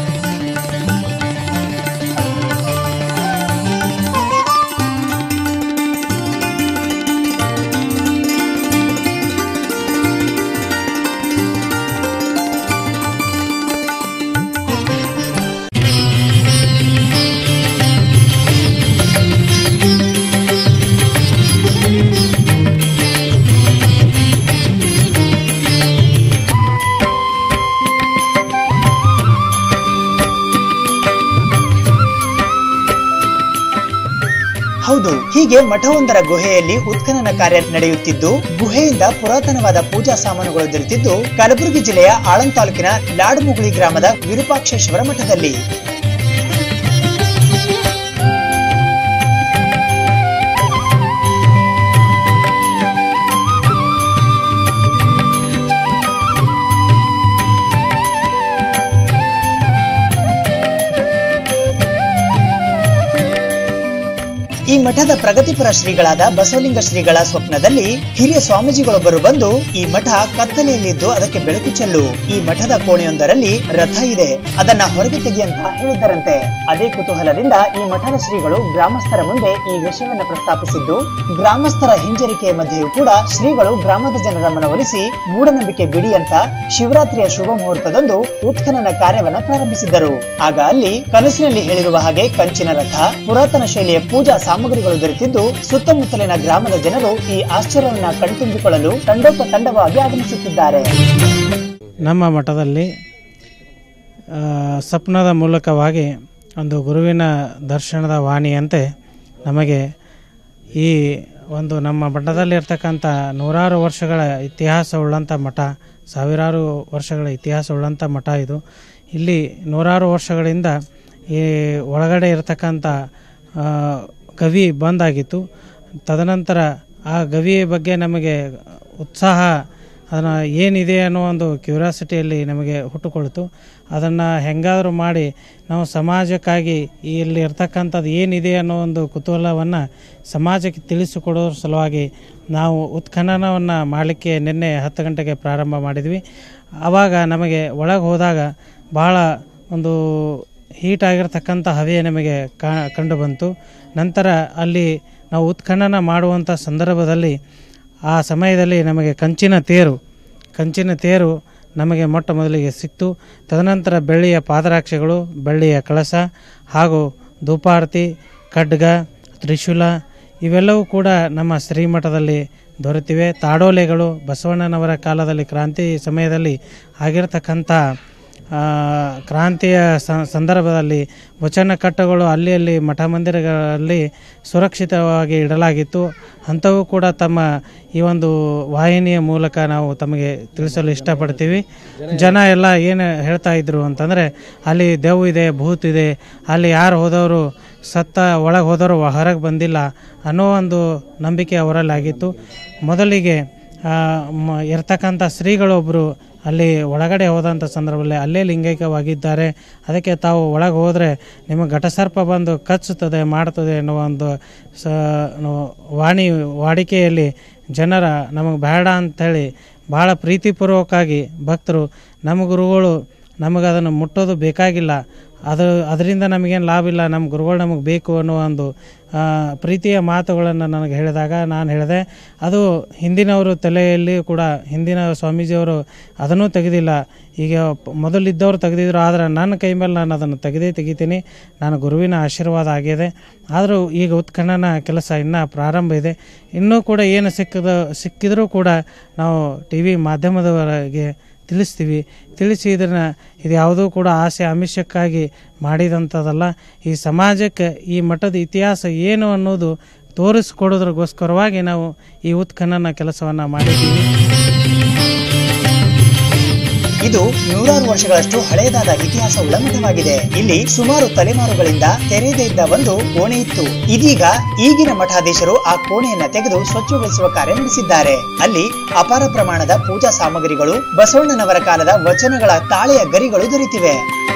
ಹೌದು ಹೀಗೆ ಮಠವೊಂದರ ಗುಹೆಯಲ್ಲಿ ಉತ್ಖನನ ಕಾರ್ಯ ನಡೆಯುತ್ತಿದ್ದು ಗುಹೆಯಿಂದ ಪುರಾತನವಾದ ಪೂಜಾ ಸಾಮಾನುಗಳು ದೊರೆತಿದ್ದು ಕಲಬುರಗಿ ಜಿಲ್ಲೆಯ ಆಳಂದ್ ತಾಲೂಕಿನ ಲಾಡ್ಮುಗುಳಿ ಗ್ರಾಮದ ವಿರೂಪಾಕ್ಷೇಶ್ವರ ಮಠದಲ್ಲಿ ಈ ಮಠದ ಪ್ರಗತಿಪರ ಶ್ರೀಗಳಾದ ಬಸವಲಿಂಗ ಶ್ರೀಗಳ ಸ್ವಪ್ನದಲ್ಲಿ ಹಿರಿಯ ಸ್ವಾಮೀಜಿಗಳೊಬ್ಬರು ಬಂದು ಈ ಮಠ ಕತ್ತಲೆಯಲ್ಲಿದ್ದು ಅದಕ್ಕೆ ಬೆಳಕು ಚೆಲ್ಲು ಈ ಮಠದ ಕೋಣೆಯೊಂದರಲ್ಲಿ ರಥ ಇದೆ ಅದನ್ನ ಹೊರಗೆ ತೆಗಿ ಅಂತ ಹೇಳಿದ್ದರಂತೆ ಅದೇ ಕುತೂಹಲದಿಂದ ಈ ಮಠದ ಶ್ರೀಗಳು ಗ್ರಾಮಸ್ಥರ ಮುಂದೆ ಈ ವಿಷಯವನ್ನ ಪ್ರಸ್ತಾಪಿಸಿದ್ದು ಗ್ರಾಮಸ್ಥರ ಹಿಂಜರಿಕೆಯ ಮಧ್ಯೆಯೂ ಕೂಡ ಶ್ರೀಗಳು ಗ್ರಾಮದ ಜನರ ಮನವೊಲಿಸಿ ಮೂಢನಂಬಿಕೆ ಬಿಡಿ ಅಂತ ಶಿವರಾತ್ರಿಯ ಶುಭ ಮುಹೂರ್ತದಂದು ಉತ್ಖನನ ಕಾರ್ಯವನ್ನ ಪ್ರಾರಂಭಿಸಿದ್ದರು ಆಗ ಅಲ್ಲಿ ಕನಸಿನಲ್ಲಿ ಹೇಳಿರುವ ಹಾಗೆ ಕಂಚಿನ ರಥ ಪುರಾತನ ಶೈಲಿಯ ಪೂಜಾ ಸಾಮಗ್ರಿಗಳು ದೊರೆತಿದ್ದು ಸುತ್ತಮುತ್ತಲಿನ ಗ್ರಾಮದ ಜನರು ಈ ಆಶ್ಚರ್ಯವನ್ನ ಕಣ್ತುಂಬಿಕೊಳ್ಳಲು ತಂಡೋಪ ತಂಡವಾಗಿ ಆಗಮಿಸುತ್ತಿದ್ದಾರೆ ನಮ್ಮ ಮಠದಲ್ಲಿ ಆ, ಸ್ವಪ್ನದ ಮೂಲಕವಾಗಿ ಒಂದು ಗುರುವಿನ ದರ್ಶನದ ವಾಣಿಯಂತೆ ನಮಗೆ ಈ ಒಂದು ನಮ್ಮ ಮಠದಲ್ಲಿರ್ತಕ್ಕಂಥ ನೂರಾರು ವರ್ಷಗಳ ಇತಿಹಾಸವುಳ್ಳಂಥ ಮಠ ಸಾವಿರಾರು ವರ್ಷಗಳ ಇತಿಹಾಸವುಳ್ಳಂಥ ಮಠ ಇದು ಇಲ್ಲಿ ನೂರಾರು ವರ್ಷಗಳಿಂದ ಈ ಒಳಗಡೆ ಇರತಕ್ಕಂಥ ಆ, ಗವಿ ಬಂದಾಗಿತ್ತು ತದನಂತರ ಆ ಗವಿಯ ಬಗ್ಗೆ ನಮಗೆ ಉತ್ಸಾಹ ಅದನ್ನು ಏನಿದೆ ಅನ್ನೋ ಒಂದು ಕ್ಯೂರಿಯಾಸಿಟಿಯಲ್ಲಿ ನಮಗೆ ಹುಟ್ಟುಕೊಳ್ತು ಅದನ್ನು ಹೆಂಗಾದರೂ ಮಾಡಿ ನಾವು ಸಮಾಜಕ್ಕಾಗಿ ಇಲ್ಲಿ ಇರ್ತಕ್ಕಂಥದ್ದು ಏನಿದೆ ಅನ್ನೋ ಒಂದು ಕುತೂಹಲವನ್ನು ಸಮಾಜಕ್ಕೆ ತಿಳಿಸಿಕೊಡೋದ್ರ ಸಲುವಾಗಿ ನಾವು ಉತ್ಖನನವನ್ನು ಮಾಡಲಿಕ್ಕೆ ನಿನ್ನೆ ಹತ್ತು ಗಂಟೆಗೆ ಪ್ರಾರಂಭ ಮಾಡಿದ್ವಿ ಆವಾಗ ನಮಗೆ ಒಳಗೆ ಹೋದಾಗ ಭಾಳ ಒಂದು ಹೀಟ್ ಆಗಿರ್ತಕ್ಕಂಥ ಹವೆ ನಮಗೆ ಕಾ ಕಂಡು ಬಂತು ನಂತರ ಅಲ್ಲಿ ನಾವು ಉತ್ಖನನ ಮಾಡುವಂಥ ಸಂದರ್ಭದಲ್ಲಿ ಆ ಸಮಯದಲ್ಲಿ ನಮಗೆ ಕಂಚಿನ ತೇರು ಕಂಚಿನ ತೇರು ನಮಗೆ ಮೊಟ್ಟ ಮೊದಲಿಗೆ ಸಿಕ್ತು ತದನಂತರ ಬೆಳ್ಳಿಯ ಪಾದರಾಕ್ಷೆಗಳು ಬೆಳ್ಳಿಯ ಕಳಸ ಹಾಗೂ ಧೂಪಾರತಿ ಖಡ್ಗ ತ್ರಿಶೂಲ ಇವೆಲ್ಲವೂ ಕೂಡ ನಮ್ಮ ಶ್ರೀಮಠದಲ್ಲಿ ದೊರೆತಿವೆ ತಾಡೋಲೆಗಳು ಬಸವಣ್ಣನವರ ಕಾಲದಲ್ಲಿ ಕ್ರಾಂತಿ ಸಮಯದಲ್ಲಿ ಆಗಿರತಕ್ಕಂಥ ಆ, ಕ್ರಾಂತಿಯ ಸ- ಸಂದರ್ಭದಲ್ಲಿ ವಚನ ಕಟ್ಟುಗಳು ಅಲ್ಲಿ ಅಲ್ಲಿ ಮಠ ಮಂದಿರಗಳಲ್ಲಿ ಸುರಕ್ಷಿತವಾಗಿ ಇಡಲಾಗಿತ್ತು ಅಂಥವು ಕೂಡ ತಮ್ಮ ಈ ಒಂದು ವಾಹಿನಿಯ ಮೂಲಕ ನಾವು ತಮಗೆ ತಿಳಿಸಲು ಇಷ್ಟಪಡ್ತೀವಿ ಜನ ಎಲ್ಲ ಏನು ಹೇಳ್ತಾ ಇದ್ರು ಅಂತಂದರೆ ಅಲ್ಲಿ ದೆವ್ವ ಇದೆ ಭೂತ್ ಇದೆ ಅಲ್ಲಿ ಯಾರು ಹೋದವರು ಸತ್ತ ಒಳಗೆ ಹೋದವರು ಹೊರಗೆ ಬಂದಿಲ್ಲ ಅನ್ನೋ ಒಂದು ನಂಬಿಕೆ ಅವರಲ್ಲಿ ಆಗಿತ್ತು ಮೊದಲಿಗೆ ಆ, ಮ- ಇರ್ತಕ್ಕಂಥ ಶ್ರೀಗಳೊಬ್ಬರು ಅಲ್ಲಿ ಒಳಗಡೆ ಹೋದಂಥ ಸಂದರ್ಭದಲ್ಲಿ ಅಲ್ಲೇ ಲಿಂಗೈಕ್ಯವಾಗಿದ್ದಾರೆ ಅದಕ್ಕೆ ತಾವು ಒಳಗೆ ಹೋದರೆ ನಿಮಗೆ ಘಟಸರ್ಪ ಬಂದು ಕಚ್ಚುತ್ತದೆ ಮಾಡ್ತದೆ ಅನ್ನುವ ಒಂದು ಸ ನು- ವಾಣಿ ವಾಡಿಕೆಯಲ್ಲಿ ಜನರ ನಮಗೆ ಬೇಡ ಅಂಥೇಳಿ ಭಾಳ ಪ್ರೀತಿಪೂರ್ವಕವಾಗಿ ಭಕ್ತರು ನಮ್ಮ ಗುರುಗಳು ನಮಗೆ ಅದನ್ನು ಮುಟ್ಟೋದು ಬೇಕಾಗಿಲ್ಲ ಅದು ಅದರಿಂದ ನಮಗೇನು ಲಾಭ ಇಲ್ಲ ನಮ್ಮ ಗುರುಗಳು ನಮಗೆ ಬೇಕು ಅನ್ನೋ ಒಂದು ಆ, ಪ್ರೀತಿಯ ಮಾತುಗಳನ್ನು ನನಗೆ ಹೇಳಿದಾಗ ನಾನು ಹೇಳಿದೆ ಅದು ಹಿಂದಿನವರು ತಲೆಯಲ್ಲಿ ಕೂಡ ಹಿಂದಿನ ಸ್ವಾಮೀಜಿಯವರು ಅದನ್ನೂ ತೆಗೆದಿಲ್ಲ ಈಗ ಪ- ಮೊದಲಿದ್ದವರು ತೆಗೆದಿದ್ರು ಆದರೆ ನನ್ನ ಕೈ ಮೇಲೆ ನಾನು ಅದನ್ನು ತೆಗೆದೇ ತೆಗಿತೀನಿ ನಾನು ಗುರುವಿನ ಆಶೀರ್ವಾದ ಆಗಿದೆ ಆದರೂ ಈಗ ಉತ್ಖನನ ಕೆಲಸ ಇನ್ನೂ ಪ್ರಾರಂಭ ಇದೆ ಇನ್ನೂ ಕೂಡ ಏನು ಸಿಕ್ಕದ ಸಿಕ್ಕಿದರೂ ಕೂಡ ನಾವು ಟಿ ವಿ ಮಾಧ್ಯಮದವರೆಗೆ ತಿಳಿಸ್ತೀವಿ ತಿಳಿಸಿ ಇದನ್ನು ಇದು ಯಾವುದೂ ಕೂಡ ಆಸೆ ಆಮಿಷಕ್ಕಾಗಿ ಮಾಡಿದಂಥದ್ದಲ್ಲ ಈ ಸಮಾಜಕ್ಕೆ ಈ ಮಠದ ಇತಿಹಾಸ ಏನು ಅನ್ನೋದು ತೋರಿಸ್ಕೊಡೋದ್ರಗೋಸ್ಕರವಾಗಿ ನಾವು ಈ ಉತ್ಖನನ ಕೆಲಸವನ್ನು ಮಾಡಿದ್ದೀವಿ ಇದು ನೂರಾರು ವರ್ಷಗಳಷ್ಟು ಹಳೆಯದಾದ ಇತಿಹಾಸವುಳ್ಳ ಮಠವಾಗಿದೆ ಇಲ್ಲಿ ಸುಮಾರು ತಲೆಮಾರುಗಳಿಂದ ತೆರೆಯದೇ ಇದ್ದ ಒಂದು ಕೋಣೆ ಇತ್ತು ಇದೀಗ ಈಗಿನ ಮಠಾಧೀಶರು ಆ ಕೋಣೆಯನ್ನ ತೆಗೆದು ಸ್ವಚ್ಛಗೊಳಿಸುವ ಕಾರ್ಯ ನಡೆಸಿದ್ದಾರೆ ಅಲ್ಲಿ ಅಪಾರ ಪ್ರಮಾಣದ ಪೂಜಾ ಸಾಮಗ್ರಿಗಳು ಬಸವಣ್ಣನವರ ಕಾಲದ ವಚನಗಳ ತಾಳೆಯ ಗರಿಗಳು ದೊರೆತಿವೆ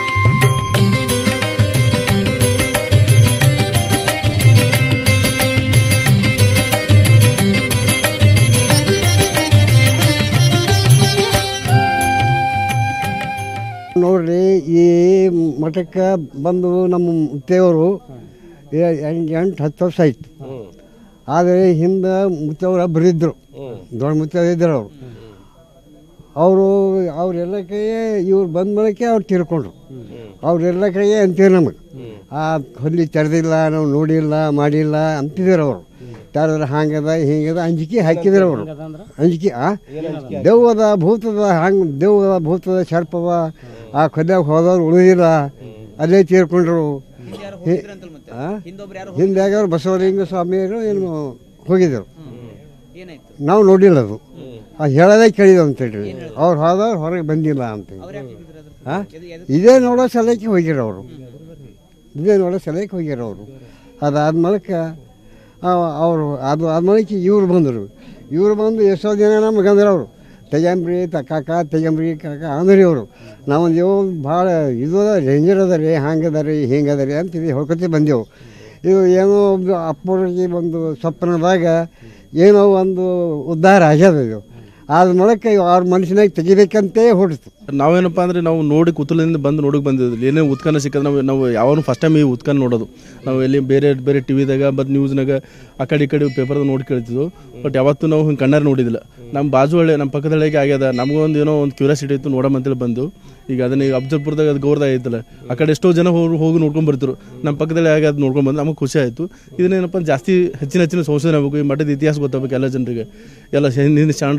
ನೋಡ್ರಿ ಈ ಮಠಕ್ಕೆ ಬಂದು ನಮ್ಮ ಮುತ್ತೇವರು ಎಂಟು ಹತ್ತು ವರ್ಷ ಆಯ್ತು ಆದರೆ ಹಿಂದೆ ಮುತ್ತೇವ್ರು ಬರಿದ್ರು ದೊಡ್ಡ ಮುತ್ತೇವ್ರು ಇದ್ರು ಅವರು ಅವರು ಅವರೆಲ್ಲ ಕೈಯೇ ಇವ್ರು ಬಂದ ಬಳಕೆ ಅವ್ರು ತೀರ್ಕೊಂಡ್ರು ಅವರೆಲ್ಲ ಕೈಯೇ ಅಂತೀವಿ ನಮಗೆ ಆ ಹೊಲಿ ತೆರೆದಿಲ್ಲ ನಾವು ನೋಡಿಲ್ಲ ಮಾಡಿಲ್ಲ ಅಂತಿದ್ರು ಅವರು ತೆರೆದ್ರೆ ಹಾಂಗದ ಹಿಂಗದ ಅಂಜಿಕೆ ಹಾಕಿದ್ರು ಅವರು ಅಂಜಿಕೆ ಆ ದೆವ್ವದ ಭೂತದ ಹಂಗೆ ದೆವ್ವದ ಭೂತದ ಸರ್ಪದ ಆ ಕೊನೆಯಾಗ ಹೋದವ್ರು ಉಳಿದಿಲ್ಲ ಅಲ್ಲೇ ತೀರ್ಕೊಂಡ್ರು ಹಿ- ಆ? ಹಿಂದೆ ಯಾವ್ಯಾವ ಬಸವಲಿಂಗ ಸ್ವಾಮಿಯರು ಏನು ಹೋಗಿದ್ದರು ನಾವು ನೋಡಿಲ್ಲ ಅದು ಆ ಹೇಳೋದೇ ಕೇಳಿದ್ವು ಅಂತೇಳಿ ಅವ್ರು ಹೋದವ್ರು ಹೊರಗೆ ಬಂದಿಲ್ಲ ಅಂತ ಆ? ಇದೇ ನೋಡೋ ಸಲಕ್ಕೆ ಹೋಗಿರ ಅವರು ಇದೇ ನೋಡೋ ಸಲಕ್ಕೆ ಹೋಗಿರ ಅವರು ಅದಾದ ಮೂಲಕ ಅವರು ಅದು ಆದ್ಮೇಲೆ ಇವ್ರು ಬಂದರು ಇವ್ರು ಬಂದು ಎಷ್ಟೋ ಜನ ನಮ್ಗೆ ಅಂದ್ರೆ ಅವರು ತೆಗಂಬ್ರಿ ತ ಕಾಕ ತೆಗಂಬ್ರಿ ಕಾಕ ಅಂದ್ರಿ ಅವರು ನಾವೊಂದು ಇವು ಭಾಳ ಇದು ಅದ ಡೇಂಜರ್ ಅದ ರೀ ಹಂಗದ ರೀ ಹಿಂಗದ ರೀ ಅಂತ ಇದು ಹೇಳ್ಕೊತಿ ಬಂದೆವು ಇದು ಏನೋ ಒಂದು ಅಪ್ಪರಿಗೆ ಒಂದು ಸ್ವಪ್ನದಾಗ ಏನೋ ಒಂದು ಉದ್ಧಾರ ಆಗ್ಯದ ಇದು ಆದ ಮೂಲಕ ಅವ್ರ ಮನುಷ್ಯನಾಗ ತೆಗಿಬೇಕಂತೇ ಹೊಡಿತು ನಾವೇನಪ್ಪ ಅಂದ್ರೆ ನಾವು ನೋಡಿ ಕುತೂಹಲದಿಂದ ಬಂದು ನೋಡಕ್ಕೆ ಬಂದಿದ್ವಿ ಏನೇ ಉತ್ಕನ್ನ ಸಿಕ್ಕದ ನಾವು ನಾವು ಯಾವಾಗ ಫಸ್ಟ್ ಟೈಮ್ ಈ ಉತ್ಕನ್ನ ನೋಡೋದು ನಾವು ಎಲ್ಲಿ ಬೇರೆ ಬೇರೆ ಟಿವಿದಾಗ ಮತ್ತು ನ್ಯೂಸ್ನಾಗ ಆ ಕಡೆ ಈ ಕಡೆ ಪೇಪರ್ದಾಗ ನೋಡಿ ಕೇಳ್ತಿದ್ವು ಬಟ್ ಯಾವತ್ತೂ ನಾವು ಹಿಂಗೆ ಕಣ್ಣಾರೆ ನೋಡಿದಿಲ್ಲ ನಮ್ಮ ಬಾಜು ಹಳ್ಳಿ ನಮ್ಮ ಪಕ್ಕದ ಹಳ್ಳಿಗೆ ಆಗ್ಯದ ನಮಗೊಂದು ಏನೋ ಒಂದು ಕ್ಯೂರಿಯಾಸಿಟಿ ಇತ್ತು ನೋಡಮಂತೇಳಿ ಬಂದು ಈಗ ಅದನ್ನ ಈಗ ಅಫ್ಜಲ್ಪುರದಾಗ ಅದು ಗೌರ್ದಾಗ ಐತಲ್ಲ ಆ ಕಡೆ ಎಷ್ಟೋ ಜನ ಹೋಗಿ ಹೋಗಿ ನೋಡ್ಕೊಂಡು ಬರ್ತಿರು ನಮ್ಮ ಪಕ್ಕದಲ್ಲಿ ಆಗಿ ಅದು ನೋಡ್ಕೊಂಡು ಬಂದು ನಮಗೆ ಖುಷಿ ಆಯಿತು ಇದನ್ನೇನಪ್ಪ ಜಾಸ್ತಿ ಹೆಚ್ಚಿನ ಹೆಚ್ಚಿನ ಸಂಶೋಧನೆ ಆಗಬೇಕು ಈ ಮಠದ ಇತಿಹಾಸ ಗೊತ್ತಾಗಬೇಕು ಎಲ್ಲ ಜನರಿಗೆ ಎಲ್ಲ ಹಿಂದಿನ ಶಾಂಡ್ರು ಅಥವಾ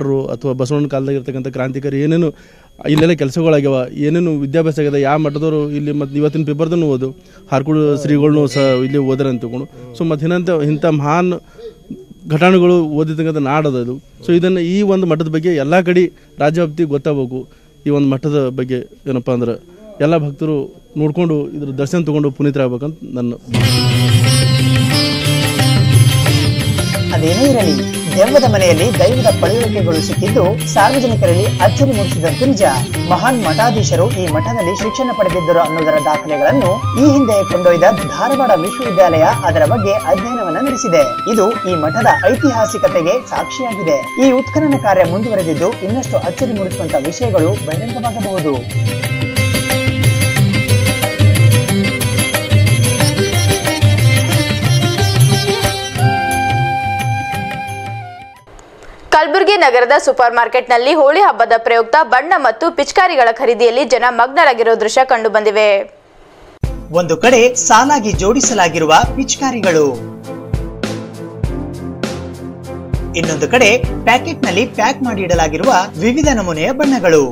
ಅಥವಾ ಬಸವಣ್ಣನ ಕಾಲದಾಗ ಇರ್ತಕ್ಕಂಥ ಕ್ರಾಂತಿಕಾರಿ ಏನೇನು ಇಲ್ಲೆಲ್ಲ ಕೆಲಸಗಳಾಗ್ಯಾವ ಏನೇನು ವಿದ್ಯಾಭ್ಯಾಸ ಆಗ್ಯದ ಯಾವ ಮಠದವರು ಇಲ್ಲಿ ಮತ್ತು ಇವತ್ತಿನ ಪೇಪರ್ದನ್ನು ಓದು ಹಾರ್ಕುಳು ಶ್ರೀಗಳ್ನು ಸಹ ಇಲ್ಲಿ ಓದಾರ ಅಂತ ತಿಳ್ಕೊಂಡು ಸೊ ಮತ್ತು ಇನ್ನಂತ ಇಂಥ ಮಹಾನ್ ಘಟನೆಗಳು ಓದಿರ್ತಕ್ಕಂಥ ನಾಡದ ಇದು ಸೊ ಇದನ್ನು ಈ ಒಂದು ಮಠದ ಬಗ್ಗೆ ಎಲ್ಲ ಕಡೆ ರಾಜ್ಯವ್ಯಾಪ್ತಿ ಗೊತ್ತಾಗಬೇಕು ಈ ಒಂದು ಮಠದ ಬಗ್ಗೆ ಏನಪ್ಪ ಅಂದ್ರೆ ಎಲ್ಲ ಭಕ್ತರು ನೋಡಿಕೊಂಡು ಇದ್ರ ದರ್ಶನ ತೊಗೊಂಡು ಪುನೀತರಾಗಬೇಕಂತ ನನ್ನ ಅದೇನೇ ಇರಲಿ ದೆವ್ವದ ಮನೆಯಲ್ಲಿ ದೈವದ ಪಳುವಳಿಕೆಗಳು ಸಿಕ್ಕಿದ್ದು ಸಾರ್ವಜನಿಕರಲ್ಲಿ ಅಚ್ಚರಿ ಮೂಡಿಸಿದಂತೆ ನಿಜ ಮಹಾನ್ ಮಠಾಧೀಶರು ಈ ಮಠದಲ್ಲಿ ಶಿಕ್ಷಣ ಪಡೆದಿದ್ದರು ಅನ್ನೋದರ ದಾಖಲೆಗಳನ್ನು ಈ ಹಿಂದೆ ಕೊಂಡೊಯ್ದ ಧಾರವಾಡ ವಿಶ್ವವಿದ್ಯಾಲಯ ಅದರ ಬಗ್ಗೆ ಅಧ್ಯಯನವನ್ನ ನಡೆಸಿದೆ ಇದು ಈ ಮಠದ ಐತಿಹಾಸಿಕತೆಗೆ ಸಾಕ್ಷಿಯಾಗಿದೆ ಈ ಉತ್ಖನನ ಕಾರ್ಯ ಮುಂದುವರೆದಿದ್ದು ಇನ್ನಷ್ಟು ಅಚ್ಚರಿ ಮೂಡಿಸುವಂತ ವಿಷಯಗಳು ಬಹಿರಂಗವಾಗಬಹುದು ಕಲಬುರಗಿ ನಗರದ ಸೂಪರ್ ಮಾರ್ಕೆಟ್ನಲ್ಲಿ ಹೋಳಿ ಹಬ್ಬದ ಪ್ರಯುಕ್ತ ಬಣ್ಣ ಮತ್ತು ಪಿಚಕಾರಿಗಳ ಖರೀದಿಯಲ್ಲಿ ಜನ ಮಗ್ನರಾಗಿರೋ ದೃಶ್ಯ ಕಂಡುಬಂದಿವೆ ಒಂದು ಕಡೆ ಸಾಲಾಗಿ ಜೋಡಿಸಲಾಗಿರುವ ಪಿಚಕಾರಿಗಳು ಇನ್ನೊಂದು ಕಡೆ ಪ್ಯಾಕೆಟ್ನಲ್ಲಿ ಪ್ಯಾಕ್ ಮಾಡಿ ಇಡಲಾಗಿರುವ ವಿವಿಧ ನಮೂನೆಯ ಬಣ್ಣಗಳು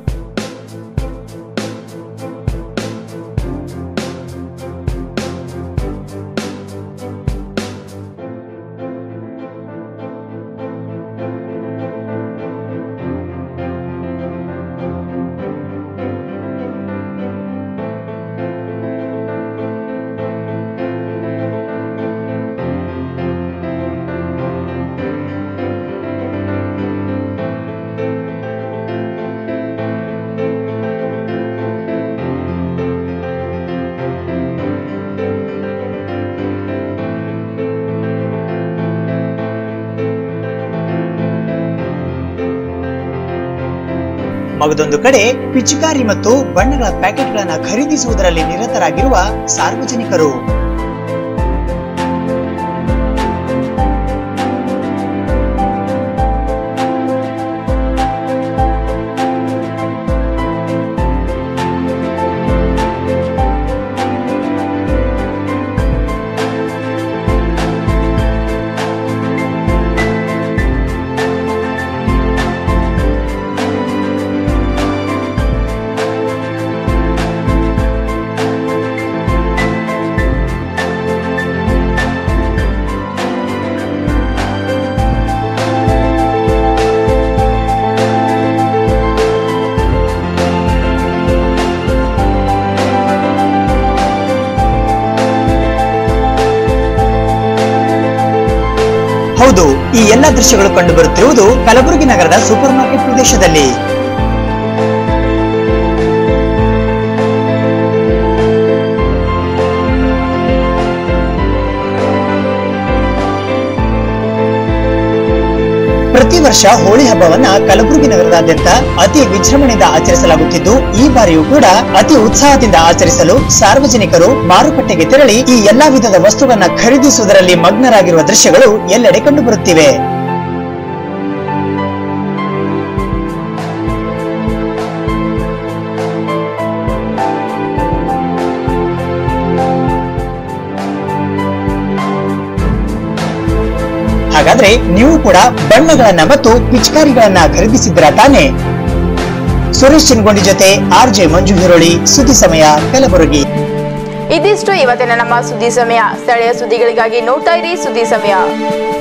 ಮಗದೊಂದು ಕಡೆ ಪಿಚುಕಾರಿ ಮತ್ತು ಬಣ್ಣಗಳ ಪ್ಯಾಕೆಟ್ಗಳನ್ನ ಖರೀದಿಸುವುದರಲ್ಲಿ ನಿರತರಾಗಿರುವ ಸಾರ್ವಜನಿಕರು ಹೌದು ಈ ಎಲ್ಲ ದೃಶ್ಯಗಳು ಕಂಡುಬರುತ್ತಿರುವುದು ಕಲಬುರಗಿ ನಗರದ ಸೂಪರ್ ಮಾರ್ಕೆಟ್ ಪ್ರದೇಶದಲ್ಲಿ ಪ್ರತಿ ವರ್ಷ ಹೋಳಿ ಹಬ್ಬವನ್ನ ಕಲಬುರಗಿ ನಗರದಾದ್ಯಂತ ಅತಿ ವಿಜೃಂಭಣೆಯಿಂದ ಆಚರಿಸಲಾಗುತ್ತಿದ್ದು ಈ ಬಾರಿಯೂ ಕೂಡ ಅತಿ ಉತ್ಸಾಹದಿಂದ ಆಚರಿಸಲು ಸಾರ್ವಜನಿಕರು ಮಾರುಕಟ್ಟೆಗೆ ತೆರಳಿ ಈ ಎಲ್ಲಾ ವಿಧದ ವಸ್ತುವನ್ನ ಖರೀದಿಸುವುದರಲ್ಲಿ ಮಗ್ನರಾಗಿರುವ ದೃಶ್ಯಗಳು ಎಲ್ಲೆಡೆ ಕಂಡುಬರುತ್ತಿವೆ ಹಾಗಾದ್ರೆ ನೀವು ಕೂಡ ಬಣ್ಣಗಳನ್ನ ಮತ್ತು ಪಿಚಕಾರಿಗಳನ್ನ ಖರೀದಿಸಿದ್ರ ತಾನೆ ಸುರೇಶ್ ಚಿನ್ಗೊಂಡಿ ಜೊತೆ ಆರ್ ಜೆ ಮಂಜು ಹಿರೋಳಿ ಸುದ್ದಿ ಸಮಯ ಕಲಬುರಗಿ ಇದಿಷ್ಟು ಇವತ್ತಿನ ನಮ್ಮ ಸುದ್ದಿ ಸಮಯ ಸ್ಥಳೀಯ ಸುದ್ದಿಗಳಿಗಾಗಿ ನೋಡ್ತಾ ಇರಿ ಸುದ್ದಿ ಸಮಯ